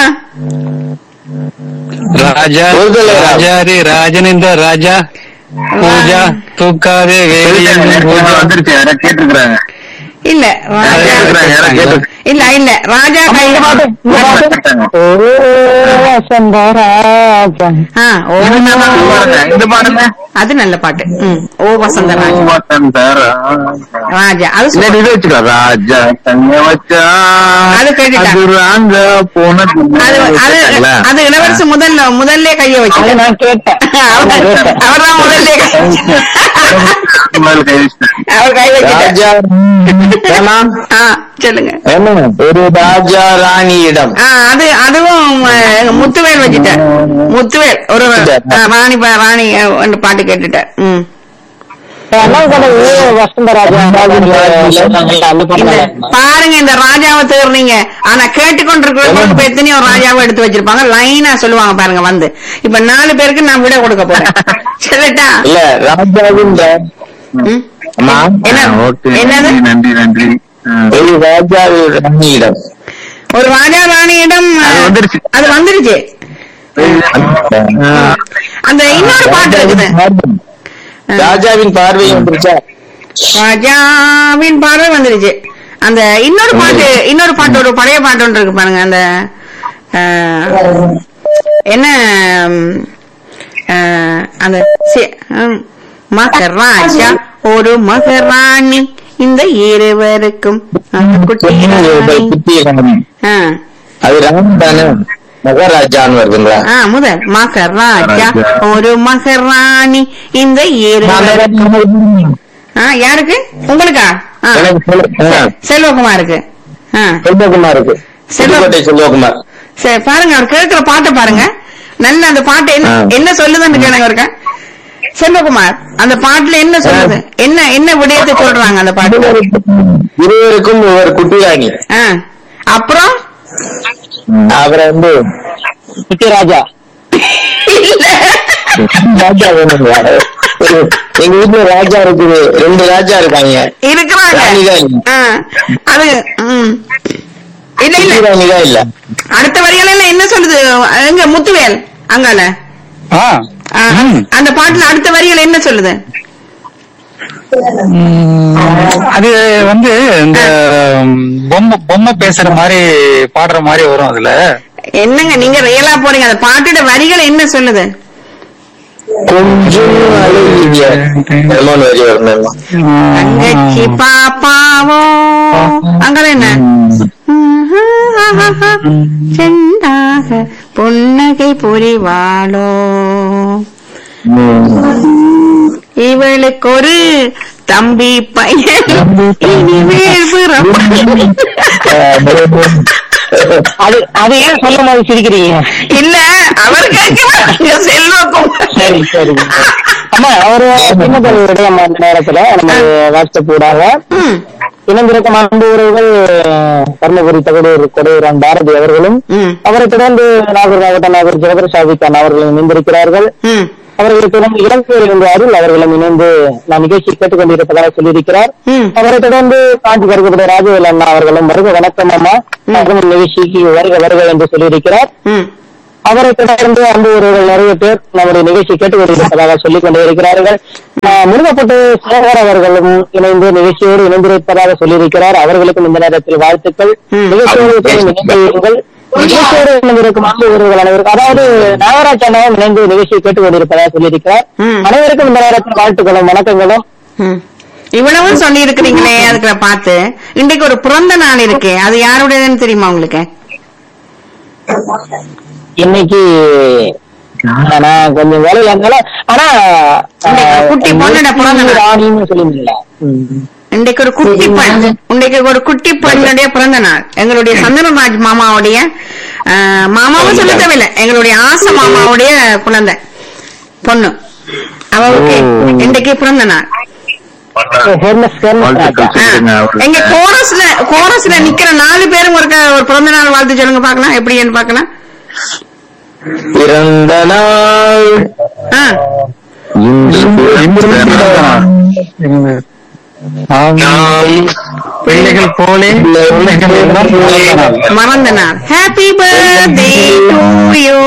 [SPEAKER 4] ராஜா
[SPEAKER 5] ஒருதலை ராஜா.
[SPEAKER 4] ராஜாரி ராஜனிந்த ராஜா பூஜா தூக்காதே வேலியன் பூஜா
[SPEAKER 2] வந்துருச்சு யாரா கேட்டிருக்கிறாங்க
[SPEAKER 1] இல்ல ராஜா
[SPEAKER 2] கேட்டிருக்கிறாங்க, யாரோ கேட்டிருக்காங்க.
[SPEAKER 1] இல்ல இல்ல ராஜா கை
[SPEAKER 3] இந்த பாட்டு இந்த பாட்டு ஓ வசந்த ராஜா
[SPEAKER 1] ஆ, ஓ
[SPEAKER 2] இந்த பாருங்க, இந்த பாருங்க
[SPEAKER 1] அது நல்ல பாட்டு ம், ஓ வசந்த ராஜா
[SPEAKER 2] வசந்த ராஜா.
[SPEAKER 1] ராஜா அது
[SPEAKER 2] இல்ல,
[SPEAKER 1] சூப்பர்.
[SPEAKER 2] இது வச்சுக்கோ ராஜா தங்க வச்சா
[SPEAKER 1] அது கேட்டுட்டா.
[SPEAKER 2] அது ராங்க போனது
[SPEAKER 1] அது அது
[SPEAKER 2] வச்சுட்டாங்களா?
[SPEAKER 1] அது இளவரசு முதல்ல முதல்ல கைய
[SPEAKER 3] அது
[SPEAKER 1] வச்சு
[SPEAKER 3] நான் கேட்டேன் நான் கேட்டேன்
[SPEAKER 1] அவர்தான் முதல்ல கை
[SPEAKER 2] முதல்ல கை வச்சுட்டாங்க.
[SPEAKER 1] அவர் கை வச்சுட்டார்
[SPEAKER 5] ராஜா ஏமா
[SPEAKER 1] ஆ சொல்லுங்க
[SPEAKER 5] என்ன ஒரு ராஜா ராணியிடம்
[SPEAKER 1] ஆ, அது அதுவும் அஹ், முத்துவேல் வச்சுட்டேன் முத்துவேல் ஒரு ஆ, ராணி பா- ராணி அஹ், ஒரு பாட்டு கேட்டுட்டேன் ம்
[SPEAKER 3] அண்ணன் கனவு வசந்தராஜா அந்த
[SPEAKER 1] இந்த
[SPEAKER 3] படம்
[SPEAKER 1] பாருங்க இந்த ராஜாவை தேர்றீங்க ஆனா கேட்டுக்கொண்டிருக்கிறவங்க இப்ப எத்தனையோ ராஜாவை எடுத்து வச்சிருப்பாங்க லைனா சொல்லுவாங்க பாருங்க வந்து இப்ப நாலு பேருக்கு நான் விட கொடுக்க போறேன் சொல்லட்டா
[SPEAKER 5] இல்ல ராஜாவின் ரா-
[SPEAKER 1] ம்?
[SPEAKER 5] ஆமா.
[SPEAKER 1] என்ன
[SPEAKER 2] ஓகே
[SPEAKER 1] என்னது
[SPEAKER 2] நன்றி நன்றி ஆ.
[SPEAKER 5] ஒரு ராஜாவின் ராணியிடம்
[SPEAKER 1] ஒரு ராஜா ராணியிடம்
[SPEAKER 2] அது
[SPEAKER 1] அஹ்,
[SPEAKER 2] வந்துருச்சு.
[SPEAKER 1] அது வந்துருச்சு
[SPEAKER 2] ஆ.
[SPEAKER 1] அந்த இன்னொரு பாட்டு இருக்குது
[SPEAKER 5] ராஜாவின் பார்வை வந்துருச்சா
[SPEAKER 1] ராஜாவின் பார்வை வந்துருச்சு அந்த இன்னொரு பாட்டு இன்னொரு பாட்டு ஒரு பழைய பாட்டு ஒன்று இருக்கு பாருங்க அந்த அஹ், என்ன ம், அஹ், அந்த சி- ம், மகராஜா ஒரு மகராணி இந்த இருவருக்கும் அந்த குட்டி ராணி.
[SPEAKER 5] குட்டி ராணி
[SPEAKER 1] ஆ,
[SPEAKER 5] அது ராணி தானே மகாராஜான்னு வருதுங்களா
[SPEAKER 1] ஆ, முதல் மகராஜா ஒரு மகராணி இந்த இருவருக்கும் ஆ, யாருக்கு உங்களுக்கா ஆ,
[SPEAKER 5] எனக்கு சொல்லு- ஆ,
[SPEAKER 1] செல்வகுமாருக்கு ஆ,
[SPEAKER 5] செல்வகுமாருக்கு
[SPEAKER 1] செல்வ-
[SPEAKER 5] புதுக்கோட்டை செல்வகுமார்
[SPEAKER 1] சரி பாருங்க அவர் கேட்கிற பாட்டை பாருங்க நல்ல அந்த பாட்டு என்ன
[SPEAKER 5] ஆ.
[SPEAKER 1] என்ன சொல்லுதுன்னு கேளுங்க ஒருக்கா செல்வகுமார் அந்த பாட்டுல என்ன சொல்லுது என்ன என்ன விடயத்தை சொல்றாங்க அந்த பாட்டுல
[SPEAKER 5] இருவருக்கும் ஒவ்வொரு குட்டி ராணி
[SPEAKER 1] ஆ, அப்புறம்
[SPEAKER 5] அவரை வந்து
[SPEAKER 3] குட்டி ராஜா
[SPEAKER 1] இல்ல
[SPEAKER 5] ராஜா வேணுங்களா ஒரு- எங்க வீட்டுல ராஜா இருக்குது ரெண்டு ராஜா இருக்காங்க
[SPEAKER 1] இருக்கிறாங்க
[SPEAKER 5] ராணிதான்.
[SPEAKER 1] ஆ, அது ம். இல்ல
[SPEAKER 5] குட்டி
[SPEAKER 1] இல்ல
[SPEAKER 5] ராணி தான் இல்ல
[SPEAKER 1] அடுத்த வரிகள் எல்லாம் என்ன சொல்லுது எங்க முத்துவேல் அங்கால
[SPEAKER 4] ஆ
[SPEAKER 1] ஆ, அந்த பாட்டுல அடுத்த வரிகள் என்ன சொல்லுது
[SPEAKER 4] ம், அது வந்து இந்த ம், பொம்மை பொம்மை பேசுற மாதிரி பாடுற மாதிரி வரும் அதுல
[SPEAKER 1] என்னங்க நீங்க ரியலா போறீங்க அந்த பாட்டோட வரிகள் என்ன சொல்லுது
[SPEAKER 5] கொஞ்சம் அழுகிய ரெமோன் வரி வரணும்
[SPEAKER 1] தங்கச்சி பாப்பாவோ அங்கால என்ன செண்டாக புன்னகை புரிவாளோ இவளுக்கு ஒரு தம்பி பையன் இனிமேல் பிறப்பான்.
[SPEAKER 3] அது அது ஏன் சொல்ல மாதிரி சிரிக்கிறீங்க
[SPEAKER 1] இல்ல அவர் கேட்க செல்வக்கும்
[SPEAKER 3] சரி சரி அம்மா ஒரு சின்ன தலைவருடைய அந்த நேரத்துல நம்ம வாட்ஸ்அப் ஊடாக
[SPEAKER 1] ம்,
[SPEAKER 3] இணைந்திருக்கும் அன்பு உறவுகள் கர்மபுரி தகடூர் கொடையூரான் பாரதி அவர்களும்
[SPEAKER 1] ம்,
[SPEAKER 3] அவரை தொடர்ந்து நாகூர் மாவட்ட நாகூர் ஜெகதர் ஷாபிகான் அவர்களும் இணைந்திருக்கிறார்கள்
[SPEAKER 1] ம்,
[SPEAKER 3] அவர்களை தொடர்ந்து இளம்பேர் என்ற அருள் அவர்களும் இணைந்து நான் நிகழ்ச்சி கேட்டுக் கொண்டிருப்பதாக சொல்லியிருக்கிறார்
[SPEAKER 1] ம்.
[SPEAKER 3] அவரை தொடர்ந்து காஞ்சி கருகப்பட ராஜவேல் அண்ணா அவர்களும் வருக வணக்கம் அம்மா நாங்களும் நிகழ்ச்சிக்கு வருக வருக என்று சொல்லியிருக்கிறார்
[SPEAKER 1] ம்.
[SPEAKER 3] அவரை தொடர்ந்து அன்பு உறவுகள் நிறைய பேர் நம்முடைய நிகழ்ச்சி கேட்டுக் கொண்டிருப்பதாக சொல்லிக் கொண்டே இருக்கிறார்கள் ஆஹ் முருகப்பட்டு சேகர் அவர்களும் இணைந்து நிகழ்ச்சியோடு இணைந்திருப்பதாக சொல்லியிருக்கிறார் அவர்களுக்கும் இந்த நேரத்தில் வாழ்த்துக்கள்
[SPEAKER 1] ம்.
[SPEAKER 3] நிகழ்ச்சியோடு இணைந்திருங்கள் நிகழ்ச்சியோடு இணைந்திருக்கும் அன்பு உறவுகள் அனைவருக்கும் அதாவது நாகராஜ் அண்ணாவும் இணைந்து நிகழ்ச்சியை கேட்டுக் கொண்டிருப்பதாக சொல்லியிருக்கிறார்
[SPEAKER 1] ம்.
[SPEAKER 3] அனைவருக்கும் இந்த நேரத்தில் வாழ்த்துக்களும் வணக்கங்களும்
[SPEAKER 1] ம். இவ்வளவும் சொல்லி இருக்கிறீங்களே அதுக்கு நான் பார்த்து இன்றைக்கு ஒரு பிறந்த நாள் இருக்கு அது யாருடையதுன்னு தெரியுமா உங்களுக்கு
[SPEAKER 3] இன்னைக்கு நான் கொஞ்சம் வேலையில இருந்தாலும் ஆனா
[SPEAKER 1] இன்னைக்கு குட்டி பொண்ணோட பிறந்த நாள்.
[SPEAKER 3] ராணின்னு சொல்லியிருந்தீங்களா ம்.
[SPEAKER 1] இன்றைக்கு ஒரு குட்டி பெண் இன்றைக்கு ஒரு குட்டி பெண்ணுடைய பிறந்த நாள் எங்களுடைய சந்திரராஜ் மாமாவுடைய ஆஹ், மாமாவும் சொல்ல தேவையில்லை எங்களுடைய ஆசை மாமாவுடைய குழந்தை பொண்ணு அவளுக்கு இன்றைக்கு பிறந்த நாள்
[SPEAKER 3] ஹெர்மஸ் ஹெர்மஸ் ராஜா
[SPEAKER 2] வாழ்த்துக்கள் சொல்லுங்க
[SPEAKER 1] ஆ.
[SPEAKER 2] அவருக்கு.
[SPEAKER 1] எங்க கோரஸ்ல கோரஸ்ல நிக்கிற நாலு பேரும் ஒரு க- ஒரு பிறந்த நாள் வாழ்த்து சொல்லுங்க பாக்கலாம் எப்படின்னு பாக்கலாம்
[SPEAKER 5] பிறந்த நாள்
[SPEAKER 1] ஆ.
[SPEAKER 4] ஆம், பிள்ளைகள் போலே பிள்ளைகள் எல்லாம் பிறந்த நாள்.
[SPEAKER 1] மறந்த நாள் ஹாப்பி பர்த்டே டு யூ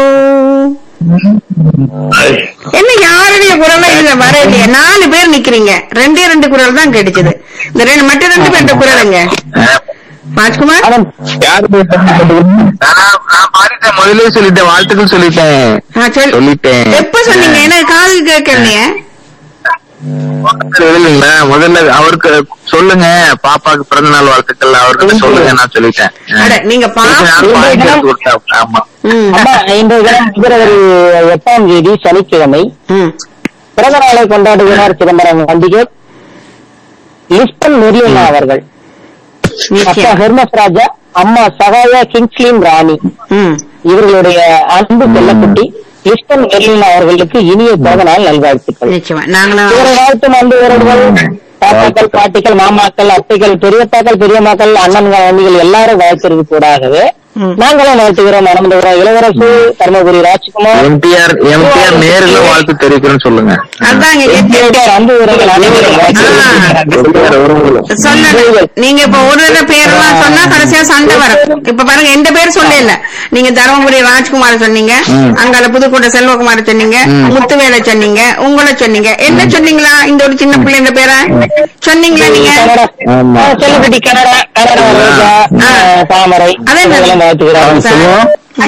[SPEAKER 1] என்ன யாருடைய குரலும் இதுல வர இல்லையா நாலு பேர் நிக்கிறீங்க ரெண்டே ரெண்டு குரல் தான் கிடைச்சது இந்த ரெண்டு மற்ற ரெண்டு பேர்ட்ட குரலுங்க ராஜ்குமார்
[SPEAKER 3] அவன்
[SPEAKER 5] யாரு
[SPEAKER 2] நான் நான் பாடிட்டேன் முதல்ல சொல்லிட்டேன் வாழ்த்துக்கள் சொல்லிட்டேன்
[SPEAKER 1] ஆ, சொல்-
[SPEAKER 2] சொல்லிட்டேன்
[SPEAKER 1] எப்ப சொன்னீங்க எனக்கு காது கேட்கலையே
[SPEAKER 2] இல்லைங்களா முதல்ல அவருக்கு சொல்லுங்க பாப்பாக்கு பிறந்த நாள் வாழ்த்துக்கள் அவர்கிட்ட சொல்லுங்க நான் சொல்லிட்டேன்
[SPEAKER 1] அட, நீங்க பா-
[SPEAKER 2] யாரும் பாடி எடுத்து கொடுத்தா, ஆமா
[SPEAKER 1] ம்,
[SPEAKER 3] அம்மா இன்றைய தினம் பிப்ரவரி எட்டாம் தேதி சனிக்கிழமை
[SPEAKER 1] ம்.
[SPEAKER 3] பிறந்த நாளை கொண்டாடுகிறார் சிதம்பரம் வண்டிகர் லிஸ்டன் மெரியண்ணா அவர்கள் அப்பா
[SPEAKER 1] நிச்சயம்
[SPEAKER 3] ஹெர்மஸ் ராஜா அம்மா சகாயா கிங்ஸ்லின் ராணி
[SPEAKER 1] ம்
[SPEAKER 3] இவர்களுடைய அன்பு செல்லக்குட்டி கிறிஸ்டன் எர்லின் அவர்களுக்கு இனிய பிறந்த நாள் நல்வாழ்த்துக்கள்
[SPEAKER 1] நிச்சயமா நாங்களும்
[SPEAKER 3] இவரை வாழ்த்தும் அன்பு உறவுகள் தாத்தாக்கள் பாட்டிகள் மாமாக்கள் அத்தைகள் பெரியத்தாக்கள் பெரியம்மாக்கள் அண்ணன்கள் அண்ணிகள் எல்லாரும் வாழ்த்துறது கூடாகவே
[SPEAKER 1] ம்.
[SPEAKER 3] நாங்களும் வாழ்த்துகிறோம் மனமுந்துகிறோம் இளவரசு தர்மபுரி ராஜ்குமார்
[SPEAKER 5] எம்டிஆர் எம்டிஆர் நேரில் வாழ்த்து தெரிவிக்கிறேன்னு சொல்லுங்க
[SPEAKER 1] அதாங்க
[SPEAKER 3] எம்ஜிஆர் அன்பு உறவுகள் அனைவரும் வாழ்த்துகிறோம்.
[SPEAKER 5] எம்டிஆர் உறவுகளும்
[SPEAKER 1] சொல்ல நீங்க இப்ப ஒரு தடவை பேரெல்லாம் சொன்னா கடைசியா சண்டை வரும் இப்ப பாருங்க எந்த பேர் சொல்ல இல்ல நீங்க தருமபுரி ராஜ்குமார் சொன்னீங்க அங்கால புதுக்கோட்டை செல்வகுமார் சொன்னீங்க முத்துவேலை சொன்னீங்க உங்களை சொன்னீங்க என்ன சொன்னீங்களா இந்த ஒரு சின்ன பிள்ளைங்க பேரை சொன்னீங்களா நீங்க
[SPEAKER 3] கனடா
[SPEAKER 5] ஆமா.
[SPEAKER 3] ஆ, செல்லக்குட்டி கனடா கனடா ரோஜா
[SPEAKER 1] ஆ.
[SPEAKER 3] ஆ, தாமரை
[SPEAKER 1] அதே மாதிரி.
[SPEAKER 3] இவங்கெல்லாம் வாழ்த்துகிறோம்
[SPEAKER 2] சொல்லுவோம்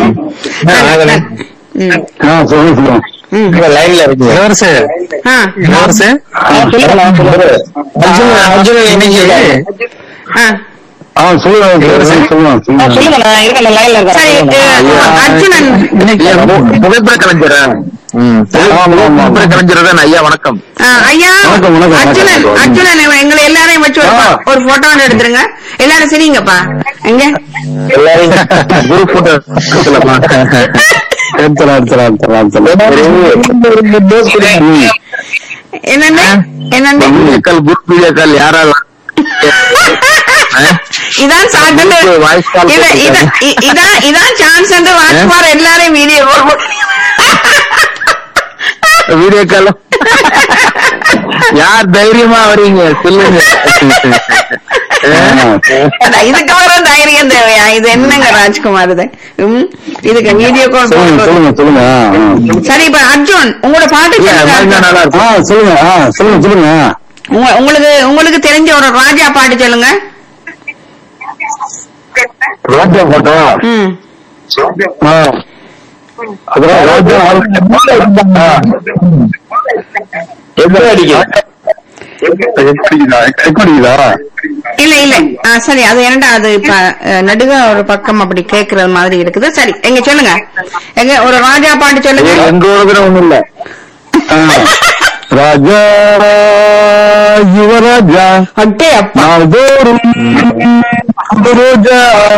[SPEAKER 1] ம்.
[SPEAKER 2] ஆ சொல்லுங்க சொல்லுவோம்
[SPEAKER 1] ம்.
[SPEAKER 5] லைன்ல இருக்கு
[SPEAKER 4] இளவரசு
[SPEAKER 1] ஆ.
[SPEAKER 4] இளவரசு
[SPEAKER 3] ஆ, சொல்லுங்க நான் சொல்லுறேன்.
[SPEAKER 5] அர்ஜுன் அர்ஜுன் இன்னைக்கு
[SPEAKER 1] ஆ.
[SPEAKER 2] ஆ சொல்லுங்க சொல்லுங்க
[SPEAKER 3] ஆ,
[SPEAKER 2] சொல்லுங்க
[SPEAKER 3] சொல்லுங்க நான் இருக்கேன் நான் லைன்ல
[SPEAKER 1] சரி
[SPEAKER 3] இருக்கேன்
[SPEAKER 1] அஹ், அர்ஜுனன்
[SPEAKER 5] புகைப்பட கலைஞரா ம்
[SPEAKER 2] ஆமா, ஆமா.
[SPEAKER 5] புகைப்பட கலைஞர் தான் ஐயா வணக்கம்
[SPEAKER 1] அஹ், ஐயா
[SPEAKER 2] வணக்கம், வணக்கம்,
[SPEAKER 1] அர்ஜுனன்
[SPEAKER 2] வணக்கம்.
[SPEAKER 1] அர்ஜுனன் இவன் எங்களை எல்லாரையும் வச்சு ஒரு
[SPEAKER 2] ஆ.
[SPEAKER 1] ஒரு போட்டோ ஒன்று எடுத்துருங்க எல்லாரும் சரிங்கப்பா எங்க
[SPEAKER 5] எல்லாரும் குரு போட்டோ
[SPEAKER 2] எடுத்துலாம் எடுத்துலாம் எடுத்துலாம் எடுத்துலாம்
[SPEAKER 1] என்னன்னு என்னன்னு
[SPEAKER 5] வீடியோக்கால் குரூப் வீடியோக்கால் யாராவது
[SPEAKER 1] இதான் சாட்டு
[SPEAKER 5] Voice call
[SPEAKER 1] இத- இத- இ- இதான் இதான் சான்ஸ் என்று ராஜ்குமார் எல்லாரையும் வீடியோ
[SPEAKER 5] வீடியோ கால் யார் தைரியமா வரீங்க சொல்லுங்க
[SPEAKER 1] இதுக்கு வர தைரியம் தேவையா இது என்னங்க ராஜ்குமார் இது ம், இதுக்கு வீடியோ கால்
[SPEAKER 2] சொல்லுங்க சொல்லுங்க சொல்லுங்க ஆ, ஆ.
[SPEAKER 1] சரி இப்ப அர்ஜுன் உங்களோட பாட்டு
[SPEAKER 5] இல்ல,
[SPEAKER 1] சொல்லுங்க
[SPEAKER 5] மருந்தா
[SPEAKER 1] அர்ஜுன்.
[SPEAKER 5] நல்லா இருக்கும்
[SPEAKER 2] ஆ சொல்லுங்க ஆ சொல்லுங்க சொல்லுங்க
[SPEAKER 1] உங்க- உங்களுக்கு உங்களுக்கு தெரிஞ்ச ஒரு ராஜா பாட்டு சொல்லுங்க
[SPEAKER 2] ராஜா போட்டோ
[SPEAKER 1] ம்
[SPEAKER 2] ஆ அப்புறம் ராஜா ஆ.
[SPEAKER 5] எப்படி அடிக்கும்
[SPEAKER 2] எக்கடிக்குதா எக்கடிக்குதா
[SPEAKER 1] இல்ல இல்ல ஆ, சரி அது என்னடா அது இப்ப அஹ், நடுக ஒரு பக்கம் அப்படி கேக்குற மாதிரி இருக்குது சரி எங்க சொல்லுங்க எங்க ஒரு ராஜா பாட்டு சொல்லுங்க
[SPEAKER 5] எங்க ஊருக்கு ஒண்ணும் இல்ல
[SPEAKER 2] ஆ. ராஜா யுவராஜா
[SPEAKER 1] அட்டே அப்பா
[SPEAKER 2] நாள்தோறும் அந்த ரோஜா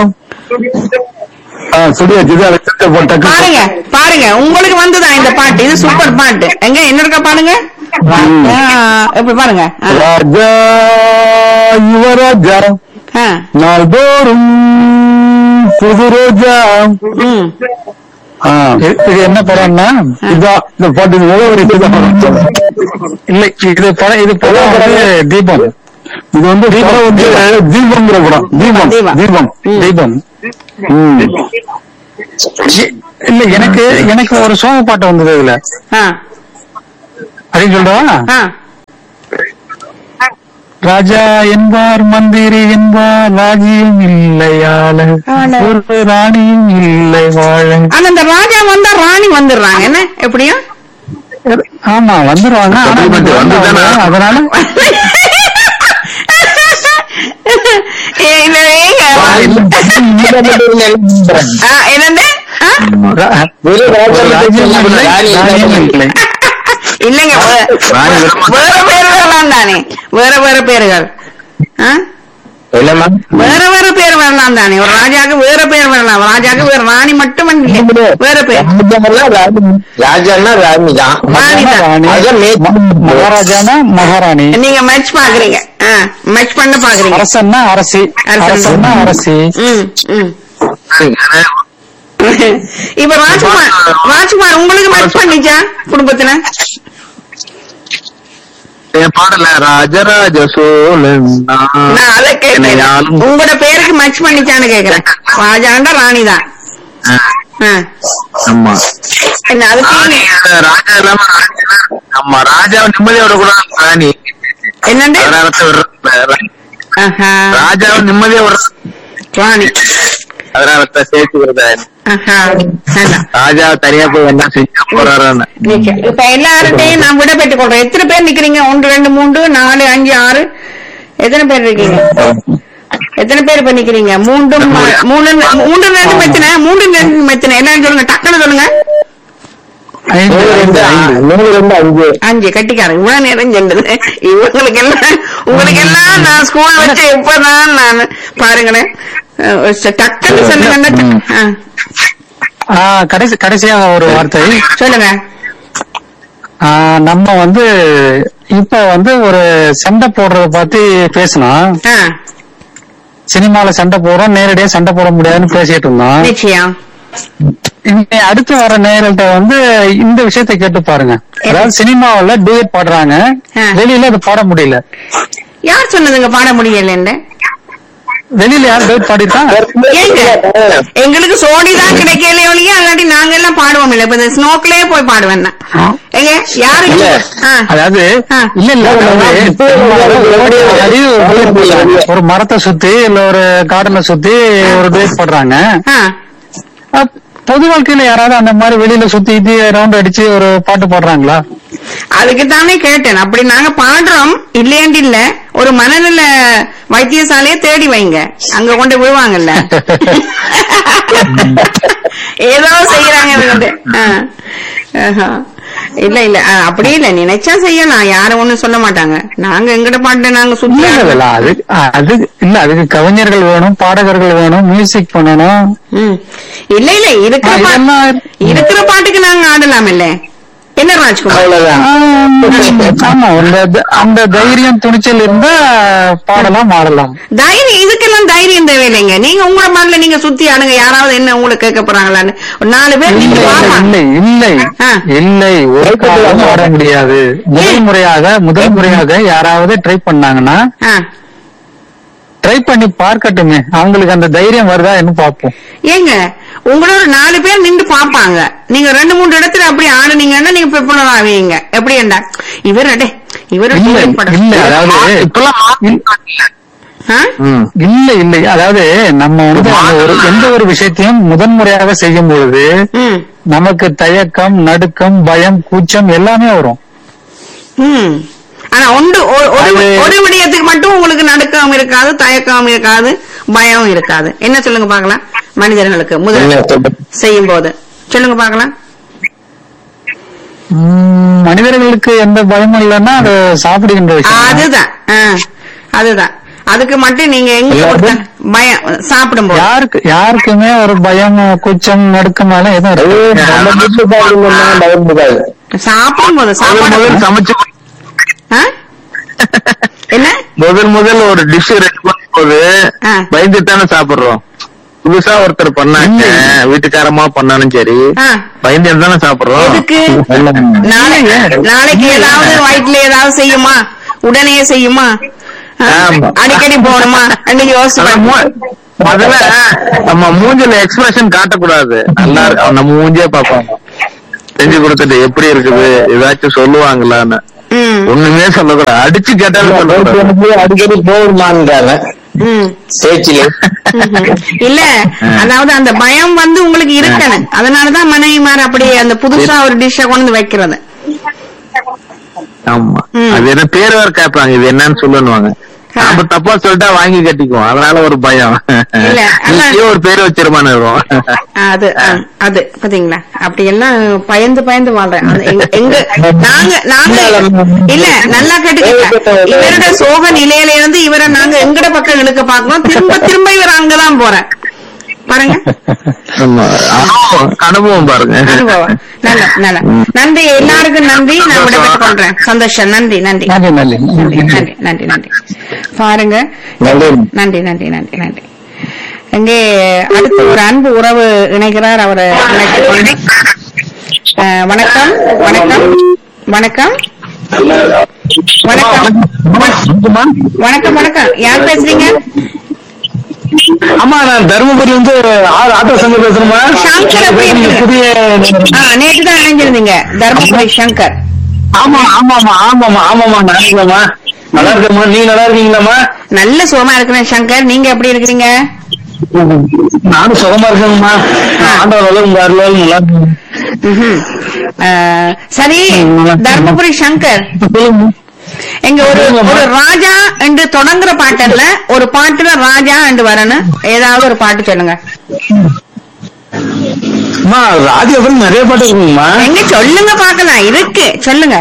[SPEAKER 2] ஆ சொல்லியாச்சு இது அதை போட்ட
[SPEAKER 1] பாருங்க பாருங்க உங்களுக்கு வந்துதான் இந்த பாட்டு இது சூப்பர் பாட்டு எங்க என்ன இருக்கா பாருங்க ஆ, இப்படி பாருங்க ஆ,
[SPEAKER 2] ராஜா யுவராஜா
[SPEAKER 1] ஆ,
[SPEAKER 2] நாள்தோறும் புது ரோஜா
[SPEAKER 1] ம்.
[SPEAKER 2] ஆ,
[SPEAKER 4] இது இது என்ன படம்னா
[SPEAKER 2] இதான் இந்த பாட்டு இது முதல் வரி இதுதான்.
[SPEAKER 4] இல்ல இது படம் இது படம் வந்து தீபம்
[SPEAKER 2] இது வந்து படம் வந்து தீபம்ங்கிற படம் தீபம்
[SPEAKER 1] தீபம்.
[SPEAKER 2] தீபம்
[SPEAKER 4] தீபம்
[SPEAKER 2] ம்.
[SPEAKER 4] இ- இல்ல எனக்கு எனக்கு ஒரு சோக பாட்டு வந்தது இதுல
[SPEAKER 1] ஆ,
[SPEAKER 4] அப்படின்னு சொல்றவா
[SPEAKER 1] ஆ.
[SPEAKER 4] ராஜா என்பார் மந்திரி என்பார் ராஜ்யம் இல்லையாள
[SPEAKER 1] ஆள.
[SPEAKER 4] ஒரு ராணியும் இல்லை வாழ
[SPEAKER 1] ஆனா இந்த ராஜா வந்தா ராணி வந்துடுறாங்க என்ன எப்படியும்
[SPEAKER 4] ஆமா வந்துருவாங்க ஆனா
[SPEAKER 5] Settlement
[SPEAKER 4] இங்க
[SPEAKER 5] வந்துதானே?
[SPEAKER 4] வந்தாங்க, அதனால
[SPEAKER 1] ஏ, இல்ல, ஏங்க. ஆ, என்னது ஆ?
[SPEAKER 4] ரா- ஒரு ராஜ்யம் இல்லை ராணியும் இல்லை
[SPEAKER 1] இல்லைங்க வே-
[SPEAKER 5] ராணி
[SPEAKER 1] வேற பேர்கள் தானே வேற வேற பேர்கள் ஆ?
[SPEAKER 5] இல்லம்மா
[SPEAKER 1] வேற வேற பேர் வரலாம் தானே ஒரு ராஜாக்கு வேற பேர் வரலாம் ராஜாக்கு வேற ராணி மட்டும் இல்லை. வேற பேர்
[SPEAKER 5] ராஜான்னா ராணி தான்
[SPEAKER 1] ராணி தான்.
[SPEAKER 4] ராணி
[SPEAKER 5] அதான் மே-
[SPEAKER 4] மகாராஜானா மகாராணி
[SPEAKER 1] நீங்க மேட்ச் பாக்குறீங்க மேட்ச் பண்ண பாக்குறீங்க
[SPEAKER 4] அரசன்னா அரசி
[SPEAKER 1] அரசன்.
[SPEAKER 4] அரசன்னா அரசி
[SPEAKER 1] ம் ம் இப்ப ராஜ்குமார் ராஜ்குமார் உங்களுக்கு மேட்ச் பண்ணிச்சா குடும்பத்துல
[SPEAKER 5] என் பாடல ராஜராஜ சோழன்
[SPEAKER 1] நான் அதை கேட்கிறேன்
[SPEAKER 5] என்னையாலும்
[SPEAKER 1] உங்களோட பேருக்கு மேட்ச் பண்ணிச்சான்னு கேக்குறேன் ராஜாண்டா ராணி தான்
[SPEAKER 5] ஆ,
[SPEAKER 1] ஆ.
[SPEAKER 5] ஆமா
[SPEAKER 1] என்ன அதுக்கு
[SPEAKER 5] ராணி, ராஜா இல்லாம ராணி எல்லாம் ஆமா ராஜா நிம்மதியோட கூட ராணி
[SPEAKER 1] என்னண்டு
[SPEAKER 5] அதனால தான் விடுறது.
[SPEAKER 1] ஆஹா
[SPEAKER 5] ராஜாவை நிம்மதியா விடுற
[SPEAKER 1] ராணி
[SPEAKER 5] அதனால தான் சேர்த்துக்கிறது
[SPEAKER 1] ஆஹா நல்லா
[SPEAKER 5] ராஜா தனியா போய் என்ன செஞ்சு போறாருன்னு
[SPEAKER 1] நிக்க. இப்ப எல்லார்ட்டையும் நான் விட பெற்றுக் கொள்றேன் எத்தனை பேர் நிக்கிறீங்க ஒன்று ரெண்டு மூன்று நாலு அஞ்சு ஆறு எத்தனை பேர் இருக்கீங்க எத்தனை பேர் இப்ப நிக்கிறீங்க மூன்றும் மூணு மூன்று ரெண்டு மெத்தனை மூன்று ரெண்டு மெத்தனை எல்லாரும் சொல்லுங்க டக்குனு சொல்லுங்க
[SPEAKER 4] ஐந்து
[SPEAKER 3] மூணு ரெண்டு
[SPEAKER 4] ஐந்து ஐந்து
[SPEAKER 3] மூணு ரெண்டு அஞ்சு
[SPEAKER 1] அஞ்சு கட்டிக்காரன் இவ்வளவு நேரம் சொல்லுது இவங்களுக்கு எல்லாம் உங்களுக்கு எல்லாம் நான் ஸ்கூல் வச்சு இப்பதான் நான் பாருங்களேன் அஹ் ச- டக்குன்னு சொல்லுங்க ஆ,
[SPEAKER 4] ஆ, கடைசி கடைசியாக ஒரு வார்த்தை
[SPEAKER 1] சொல்லுங்க
[SPEAKER 4] ஆ, நம்ம வந்து இப்ப வந்து ஒரு சண்டை போடுறத பத்தி பேசணும்
[SPEAKER 1] ஆ,
[SPEAKER 4] சினிமால சண்டை போடுறோம் நேரடியா சண்டை போட முடியாதுன்னு பேசிட்டு இருந்தோம்
[SPEAKER 1] நிச்சயம்
[SPEAKER 4] இனி அடுத்து வர நேரல்கிட்ட வந்து இந்த விஷயத்தை கேட்டு பாருங்க அதாவது சினிமாவுல டூயட் பாடுறாங்க
[SPEAKER 1] ஆ.
[SPEAKER 4] வெளியில அது பாட முடியல
[SPEAKER 1] யார் சொன்னதுங்க பாட முடியலன்னு
[SPEAKER 4] வெளியில யாரும் டூயட் பாடிருக்காங்க
[SPEAKER 1] ஏங்க எங்களுக்கு சோடி தான் கிடைக்கல ஒழிய அல்லாட்டி நாங்க எல்லாம் பாடுவோம் இல்ல இப்ப இந்த ஸ்னோக்லயே போய் பாடுவேன் நான். ஏங்க யாரு
[SPEAKER 3] இல்ல.
[SPEAKER 1] ஆ,
[SPEAKER 4] அதாவது
[SPEAKER 1] ஆ.
[SPEAKER 4] இல்ல இல்ல அதாவது சினிமாவுல ஓடி ஆடி ஒரு duet போடுறாங்க. ஒரு மரத்தை சுத்தி இல்ல ஒரு கார்டனை சுத்தி ஒரு டூயட் போடுறாங்க
[SPEAKER 1] ஆ.
[SPEAKER 4] அப்- பொது வாழ்க்கையில யாராவது அந்த மாதிரி வெளியில சுத்தி ரவுண்ட் அடிச்சு ஒரு பாட்டு பாடுறாங்களா
[SPEAKER 1] அதுக்கு தானே கேட்டேன் அப்படி நாங்க பாடுறோம் இல்லையாண்டு இல்ல ஒரு மனநல வைத்தியசாலையை தேடி வைங்க அங்க கொண்டு விழுவாங்கல்ல ஏதோ செய்யறாங்க இவங்க. ஆ. ஆஹா. இல்ல இல்ல ஆ, அப்படி இல்ல நினைச்சா செய்யலாம் யாரும் ஒண்ணும் சொல்ல மாட்டாங்க நாங்க எங்கட பாட்டு நாங்க சுத்தி
[SPEAKER 4] இல்ல இல்ல, இல்ல அது அது இல்ல அதுக்கு கவிஞர்கள் வேணும் பாடகர்கள் வேணும் மியூசிக் பண்ணணும்
[SPEAKER 1] ம். இல்ல இல்ல இருக்கிற
[SPEAKER 4] ஆ,
[SPEAKER 1] பா-
[SPEAKER 4] இதெல்லாம்
[SPEAKER 1] இருக்கிற பாட்டுக்கு நாங்க ஆடலாம் இல்ல என்ன ராஜ்குமார்
[SPEAKER 3] அவ்வளவுதான்
[SPEAKER 4] ஆ, ஆமா அந்த த- அந்த தைரியம் துணிச்சல் இருந்தா பாடலாம் ஆடலாம்
[SPEAKER 1] தைரியம் இதுக்கெல்லாம் தைரியம் தேவையில்லைங்க நீங்க உங்கள மாதிரில நீங்க சுத்தி ஆடுங்க யாராவது என்ன உங்களை கேட்க போறாங்களான்னு ஒரு நாலு பேர்
[SPEAKER 4] இல்லை
[SPEAKER 1] நீங்க வாங்க
[SPEAKER 4] இல்லை இல்லை
[SPEAKER 1] ஆ.
[SPEAKER 4] இல்லை ஒரு காலம் ஆட முடியாது முதல் முறையாக முதல் முறையாக யாராவது ட்ரை பண்ணாங்கன்னா
[SPEAKER 1] ஆ.
[SPEAKER 4] ட்ரை பண்ணி பார்க்கட்டுமே அவங்களுக்கு அந்த தைரியம் வருதா என்ன பார்ப்போம்
[SPEAKER 1] ஏங்க உங்களோட நாலு பேர் நின்று பாப்பாங்க நீங்க ரெண்டு மூணு இடத்துல அப்படி ஆடுனீங்கன்னா நீங்க பிற்பனர் ஆவீங்க எப்படி என்ன இவர் அடே இவர்
[SPEAKER 4] இல்ல இல்ல அதாவது
[SPEAKER 5] இப்பெல்லாம்
[SPEAKER 1] ஆ?
[SPEAKER 5] ம்.
[SPEAKER 4] இல்ல இல்லை அதாவது நம்ம வந்து அந்த ஒரு எந்த ஒரு விஷயத்தையும் முதன்முறையாக செய்யும் பொழுது
[SPEAKER 1] ம்.
[SPEAKER 4] நமக்கு தயக்கம் நடுக்கம் பயம் கூச்சம் எல்லாமே வரும்
[SPEAKER 1] ம். ஆனா ஒன்று ஒரு- ஒரு
[SPEAKER 4] அது-
[SPEAKER 1] ஒரு விடயத்துக்கு மட்டும் உங்களுக்கு நடுக்கம் இருக்காது தயக்கம் இருக்காது பயம் இருக்காது என்ன சொல்லுங்க பாக்கலாம் மனிதர்களுக்கு முதல்
[SPEAKER 3] என்ன சொல்றது?
[SPEAKER 1] செய்யும் போது சொல்லுங்க பாக்கலாம்
[SPEAKER 4] உம், மனிதர்களுக்கு எந்த பயமும் இல்லைன்னா அது சாப்பிடுகின்ற விஷயம்
[SPEAKER 1] அதுதான் ஆ, அதுதான் அதுக்கு மட்டும் நீங்க எங்க கொடுத்த பயம் சாப்பிடும் போது
[SPEAKER 4] யாருக்கு யாருக்குமே ஒரு பயம் கூச்சம் நடுக்கம் எல்லாம் எதுவும்
[SPEAKER 3] அது
[SPEAKER 4] இருக்கு
[SPEAKER 3] நம்ம வீட்டு பாருங்கன்னா பயம் இருக்காது
[SPEAKER 1] சாப்பிடும் போது
[SPEAKER 5] முதல்
[SPEAKER 1] சாப்பாடு
[SPEAKER 5] முதல் சமைச்சு
[SPEAKER 1] ஆ? என்ன
[SPEAKER 5] முதல் முதல் ஒரு டிஷ் ரெடி பண்ணும்போது
[SPEAKER 1] ஆ.
[SPEAKER 5] பயந்துட்டு தானே சாப்பிடுறோம் புதுசா ஒருத்தர் பண்ணாங்க வீட்டுக்காரமா பண்ணாலும் சரி
[SPEAKER 1] ஆ.
[SPEAKER 5] பயந்து தானே சாப்பிடுறோம்
[SPEAKER 1] எதுக்கு நாளைக்கு நாளைக்கு ஏதாவது வயிற்றுல ஏதாவது செய்யுமா உடனே செய்யுமா ஆ?
[SPEAKER 5] ஆமா.
[SPEAKER 1] அடிக்கடி போகணுமா அன்னைக்கு யோசிச்சு
[SPEAKER 5] ஆனா
[SPEAKER 1] பாருங்க.
[SPEAKER 5] மூ- முதல்ல நம்ம மூஞ்சில எக்ஸ்பிரஷன் காட்டக்கூடாது நல்லா இருக்கு நம்ம மூஞ்சே பார்ப்பாங்க செஞ்சு கொடுத்துட்டு எப்படி இருக்குது ஏதாச்சும் சொல்லுவாங்களான்னு
[SPEAKER 1] ம்
[SPEAKER 5] ஒண்ணுமே சொல்லக்கூடாது அடிச்சு கேட்டாலும் சொல்லக்கூடாது
[SPEAKER 3] எனக்கு அடிக்கடி போகுமான்னு
[SPEAKER 1] ம்
[SPEAKER 3] பேச்சிலே
[SPEAKER 1] ம்ஹும். இல்ல அதாவது அந்த பயம் வந்து உங்களுக்கு இருக்கணும் அதனாலதான் மனைவிமார் அப்படியே அந்த புதுசா ஒரு டிஷ்ஷ கொண்டு வந்து வைக்கிறது
[SPEAKER 5] ஆமா
[SPEAKER 1] ம்.
[SPEAKER 5] அது என்ன பேர் வேற கேட்பாங்க இது என்னன்னு சொல்லுவாங்க
[SPEAKER 1] ஆ.
[SPEAKER 5] நாம தப்பா சொல்லிட்டா வாங்கி கட்டிக்குவோம் அதனால ஒரு பயம்
[SPEAKER 1] இல்ல, ஆனா-
[SPEAKER 5] நீயே ஒரு பேர் வச்சிருமான்னு இருக்கும்
[SPEAKER 1] அது ஆ, அது பாத்தீங்களா அப்படி எல்லாம் பயந்து பயந்து வாழ்றேன் அது எங்க- எங்க நாங்க நாங்க இல்ல நல்லா கேட்டுக்கிட்ட இவரோட சோக நிலையில இருந்து இவரை நாங்க எங்கட பக்கம் இழுக்க பாக்கணும் திரும்ப திரும்ப இவர் அங்கதான் போறேன் பாருங்க
[SPEAKER 5] ஆமா. அனுபவம், அனுபவம் பாருங்க
[SPEAKER 1] அனுபவம் நல்ல நல்ல நன்றி எல்லாருக்கும் நன்றி நான் விடைபெற்றுக் கொள்றேன் சந்தோஷம் நன்றி நன்றி
[SPEAKER 4] நன்றி நன்றி
[SPEAKER 1] நன்றி நன்றி நன்றி நன்றி பாருங்க
[SPEAKER 3] நல்லது.
[SPEAKER 1] நன்றி நன்றி நன்றி நன்றி இங்கே அடுத்து ஒரு அன்பு உறவு இணைகிறார் அவரை இணைத்துக் கொண்டு அஹ், வணக்கம் வணக்கம் வணக்கம் வணக்கம் வணக்கம் வணக்கம் யார் பேசுறீங்க
[SPEAKER 3] ஆமா நான் தருமபுரி வந்து ஆ- ஆட்டோ சங்கம் பேசுறேமா
[SPEAKER 1] சங்கர் எப்படி இருக்கீங்க?
[SPEAKER 3] புதிய
[SPEAKER 1] ஆ நேற்று தான் இணைஞ்சிருந்தீங்க தர்மபுரி சங்கர்
[SPEAKER 3] ஆமா ஆமாமா ஆமாமா ஆமாமா நல்லா இருக்கேம்மா நல்லா இருக்கேம்மா நீங்க நல்லா இருக்கீங்களாம்மா
[SPEAKER 1] நல்ல சுகமா இருக்கிறேன் சங்கர் நீங்க எப்படி இருக்கிறீங்க
[SPEAKER 3] நானும் சுகமா இருக்கேங்கம்மா ஆண்டவர் உங்க அருளால் நல்லா இருக்கேன்.
[SPEAKER 1] ம்ஹும். அஹ், சரி தர்மபுரி சங்கர்
[SPEAKER 3] சொல்லுங்க.
[SPEAKER 1] எங்க ஒரு ஒரு ராஜா என்று தொடங்குற பாட்டல்ல ஒரு பாட்டுல ராஜா என்று வரணும் ஏதாவது ஒரு பாட்டு சொல்லுங்க
[SPEAKER 4] அம்மா ராஜா படம் நிறைய பாட்டு இருக்குங்கம்மா
[SPEAKER 1] எங்க சொல்லுங்க பாக்கலாம் இருக்கு சொல்லுங்க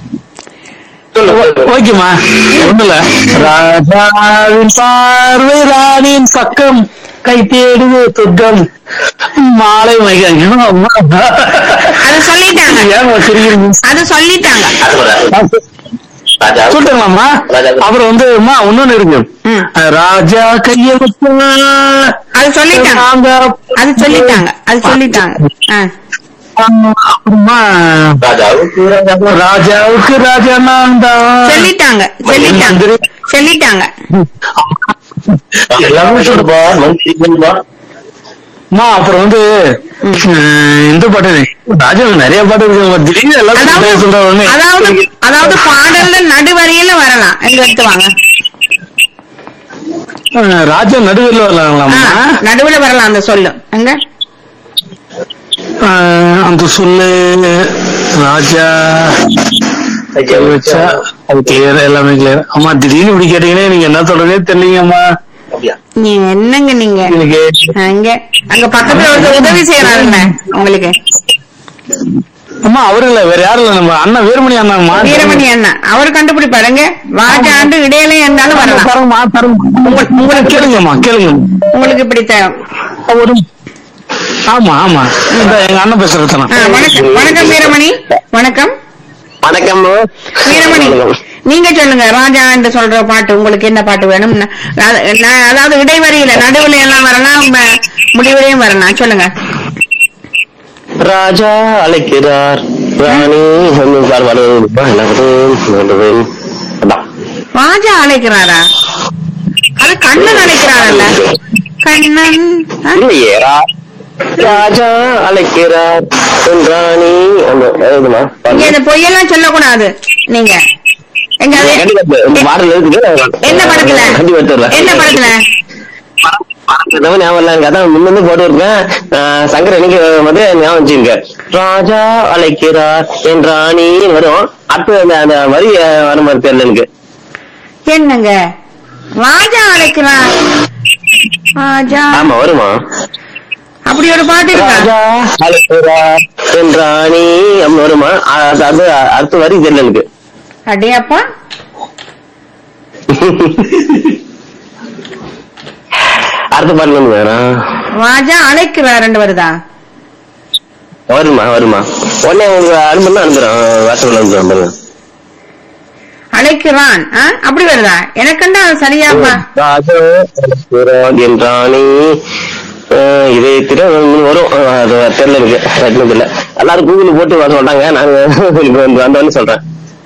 [SPEAKER 4] ஓகேம்மா ஒண்ணுல ராஜாவின் பார்வை ராணியின் பக்கம் கை தேடுது துக்கம் மாலை மையம் அம்மா
[SPEAKER 1] அது சொல்லிட்டாங்க
[SPEAKER 4] ஏன் சிரிக்கிறீங்க
[SPEAKER 1] அது சொல்லிட்டாங்க
[SPEAKER 4] சொல்லிட்டாங்களாம்மா அப்புறம் வந்து அம்மா இன்னொன்னு இருக்கு
[SPEAKER 1] ம்.
[SPEAKER 4] ராஜா கைய வச்சா
[SPEAKER 1] அது சொல்லிட்டாங்க
[SPEAKER 4] நாங்க
[SPEAKER 1] அது சொல்லிட்டாங்க அது சொல்லிட்டாங்க ஆ.
[SPEAKER 4] அப்புறமா ராஜாவுக்கு ராஜா நான் தான்
[SPEAKER 1] சொல்லிட்டாங்க சொல்லிட்டாங்க சொல்லிட்டாங்க
[SPEAKER 4] எல்லாமே சொல்லுப்பா அம்மா அப்புறம் வந்து அஹ், இந்த பாட்டு ராஜா நிறைய பாட்டு இருக்கு திடீர்னு எல்லாத்தையும்
[SPEAKER 1] அதாவது
[SPEAKER 4] சொல்ற உடனே
[SPEAKER 1] அதாவது அதாவது பாடல்ல நடுவரியில வரலாம் எங்க எடுத்து வாங்க
[SPEAKER 4] அஹ், ராஜா நடுவில்
[SPEAKER 1] ஆ,
[SPEAKER 4] வரலாங்களாமா
[SPEAKER 1] நடுவுல வரலாம் அந்த சொல்லு எங்க
[SPEAKER 4] அஹ், அந்த சொல்லு ராஜா கை வச்சா அது கிளியர் எல்லாமே கிளியர் அம்மா திடீர்னு இப்படி கேட்டீங்கன்னா நீங்க என்ன சொல்றதே தெரியலீங்கம்மா
[SPEAKER 1] நீ என்னங்க நீங்க
[SPEAKER 4] எனக்கு
[SPEAKER 1] அங்க அங்க பக்கத்துல ஒருத்தர் உதவி செய்யறாருல்ல உங்களுக்கு
[SPEAKER 4] அம்மா அவரு இல்ல வேற யாரும் இல்ல நம்ம அண்ணா வீரமணி அண்ணாம்மா
[SPEAKER 1] வீரமணி அண்ணா அவர் கண்டுபிடிப்பாருங்க வாஜாண்டு இடையில இருந்தாலும் வரலாம்
[SPEAKER 4] தரங்கம்மா தரங்க உங்களுக்கு கேளுங்கம்மா கேளுங்க
[SPEAKER 1] உங்களுக்கு இப்படி தரும்
[SPEAKER 4] ஒரு ஆமா ஆமா இந்த எங்க அண்ணன் பேசுறது
[SPEAKER 1] ஆ, வணக்கம் வணக்கம் வீரமணி வணக்கம்
[SPEAKER 3] வணக்கம்
[SPEAKER 1] வீரமணி நீங்க சொல்லுங்க ராஜா என்று சொல்ற பாட்டு உங்களுக்கு என்ன பாட்டு வேணும் ந- அத- ந- அதாவது இடைவெளியில நடுவுல எல்லாம் வரலாம் ம- முடிவுலையும் வரலாம் சொல்லுங்க
[SPEAKER 3] ராஜா அழைக்கிறார் ராணி வந்து பார் வருவது நல்லது அதான்
[SPEAKER 1] ராஜா அழைக்கிறாரா அது கண்ணன் அழைக்கிறாரல்ல கண்ணன் ஆ?
[SPEAKER 3] இல்லையே ரா- ராஜா அழைக்கிறார் உன் ராணி அந்த எழுதுமா
[SPEAKER 1] இங்க இந்த பொய்யெல்லாம் சொல்லக்கூடாது நீங்க எங்க அது
[SPEAKER 3] இந்த பாடல் இருக்குது
[SPEAKER 1] என்ன படத்துல
[SPEAKER 3] கண்டிப்பா எடுத்துடுறேன்.
[SPEAKER 1] என்ன படத்துல
[SPEAKER 3] படத்துல ஞாபகம் இல்ல எனக்கு அதான் முன்ன போட்டு இருக்கேன் சங்கர் எனக்கு வந்து ஞாபகம் வச்சுங்க ராஜா அழைக்கிறார் என் ராணி வரும் அடுத்து அந்த அந்த வரி அஹ், வர மாதிரி தெரியல எனக்கு
[SPEAKER 1] என்னங்க ராஜா அழைக்கிறார் ராஜா
[SPEAKER 3] ஆமா வருமா
[SPEAKER 1] அப்படி ஒரு பாட்டு இருக்கா
[SPEAKER 3] ராஜா அழைக்கிறார் என் ராணி அப்படி வருமா அது அது அடுத்த வரி தெரியல எனக்கு
[SPEAKER 1] அடையப்பா
[SPEAKER 3] அடுத்த பாட்டுல இருந்து வேணாம்
[SPEAKER 1] ராஜா அழைக்கிறாருன்னு வருதா
[SPEAKER 3] வருமா வருமா உடனே உங்களுக்கு அனுப்புனா அனுப்புறேன் வாட்ஸ்அப்ல அனுப்புறேன் பாருங்க
[SPEAKER 1] அழைக்கிறான் ஆ? அப்படி வருதா எனக்குண்டா அது சரியாப்பா
[SPEAKER 3] ராஜா அழைக்கிறார் என் ராணி அஹ், இதே திரு வரும் அஹ், அது தெரியல எனக்கு கட்டினது தெரியல எல்லாரும் கூகுள் போட்டு வர சொல்றாங்க நான் உங்களுக்கு வந்து வந்தோன்னு சொல்றேன்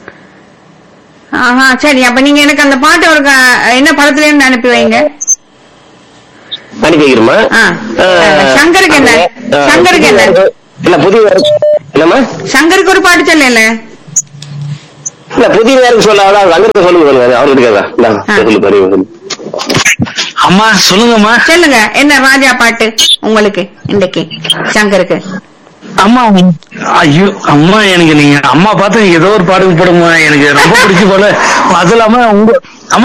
[SPEAKER 1] ஆஹா சரி அப்ப நீங்க எனக்கு அந்த பாட்டு ஒரு க- என்ன படத்துல இருந்து அனுப்பி வைங்க
[SPEAKER 3] அனுப்பி வைக்கிறோமா
[SPEAKER 1] ஆ.
[SPEAKER 3] அஹ்,
[SPEAKER 1] சங்கருக்கு என்ன?
[SPEAKER 3] அஹ்,
[SPEAKER 1] சங்கருக்கு என்ன?
[SPEAKER 3] இல்ல புதிய என்னம்மா
[SPEAKER 1] சங்கருக்கு ஒரு பாட்டு சொல்லல
[SPEAKER 3] இல்ல புதிய நேரம் சொல்லாத அங்கிருந்து சொல்லுங்க சொல்லுங்க அவர்கிட்ட கேட்கலாம்
[SPEAKER 1] ஆ.
[SPEAKER 3] சொல்லு பாருங்க
[SPEAKER 4] அம்மா சொல்லுங்கம்மா
[SPEAKER 1] சொல்லுங்க என்ன ராஜா பாட்டு உங்களுக்கு இன்னைக்கு சங்கருக்கு
[SPEAKER 4] அம்மா ஐயோ அம்மா எனக்கு நீங்க அம்மா பார்த்து ஏதோ ஒரு பாடல் போடுமா எனக்கு ரொம்ப பிடிச்சு போல அது இல்லாம உங்க அம்மா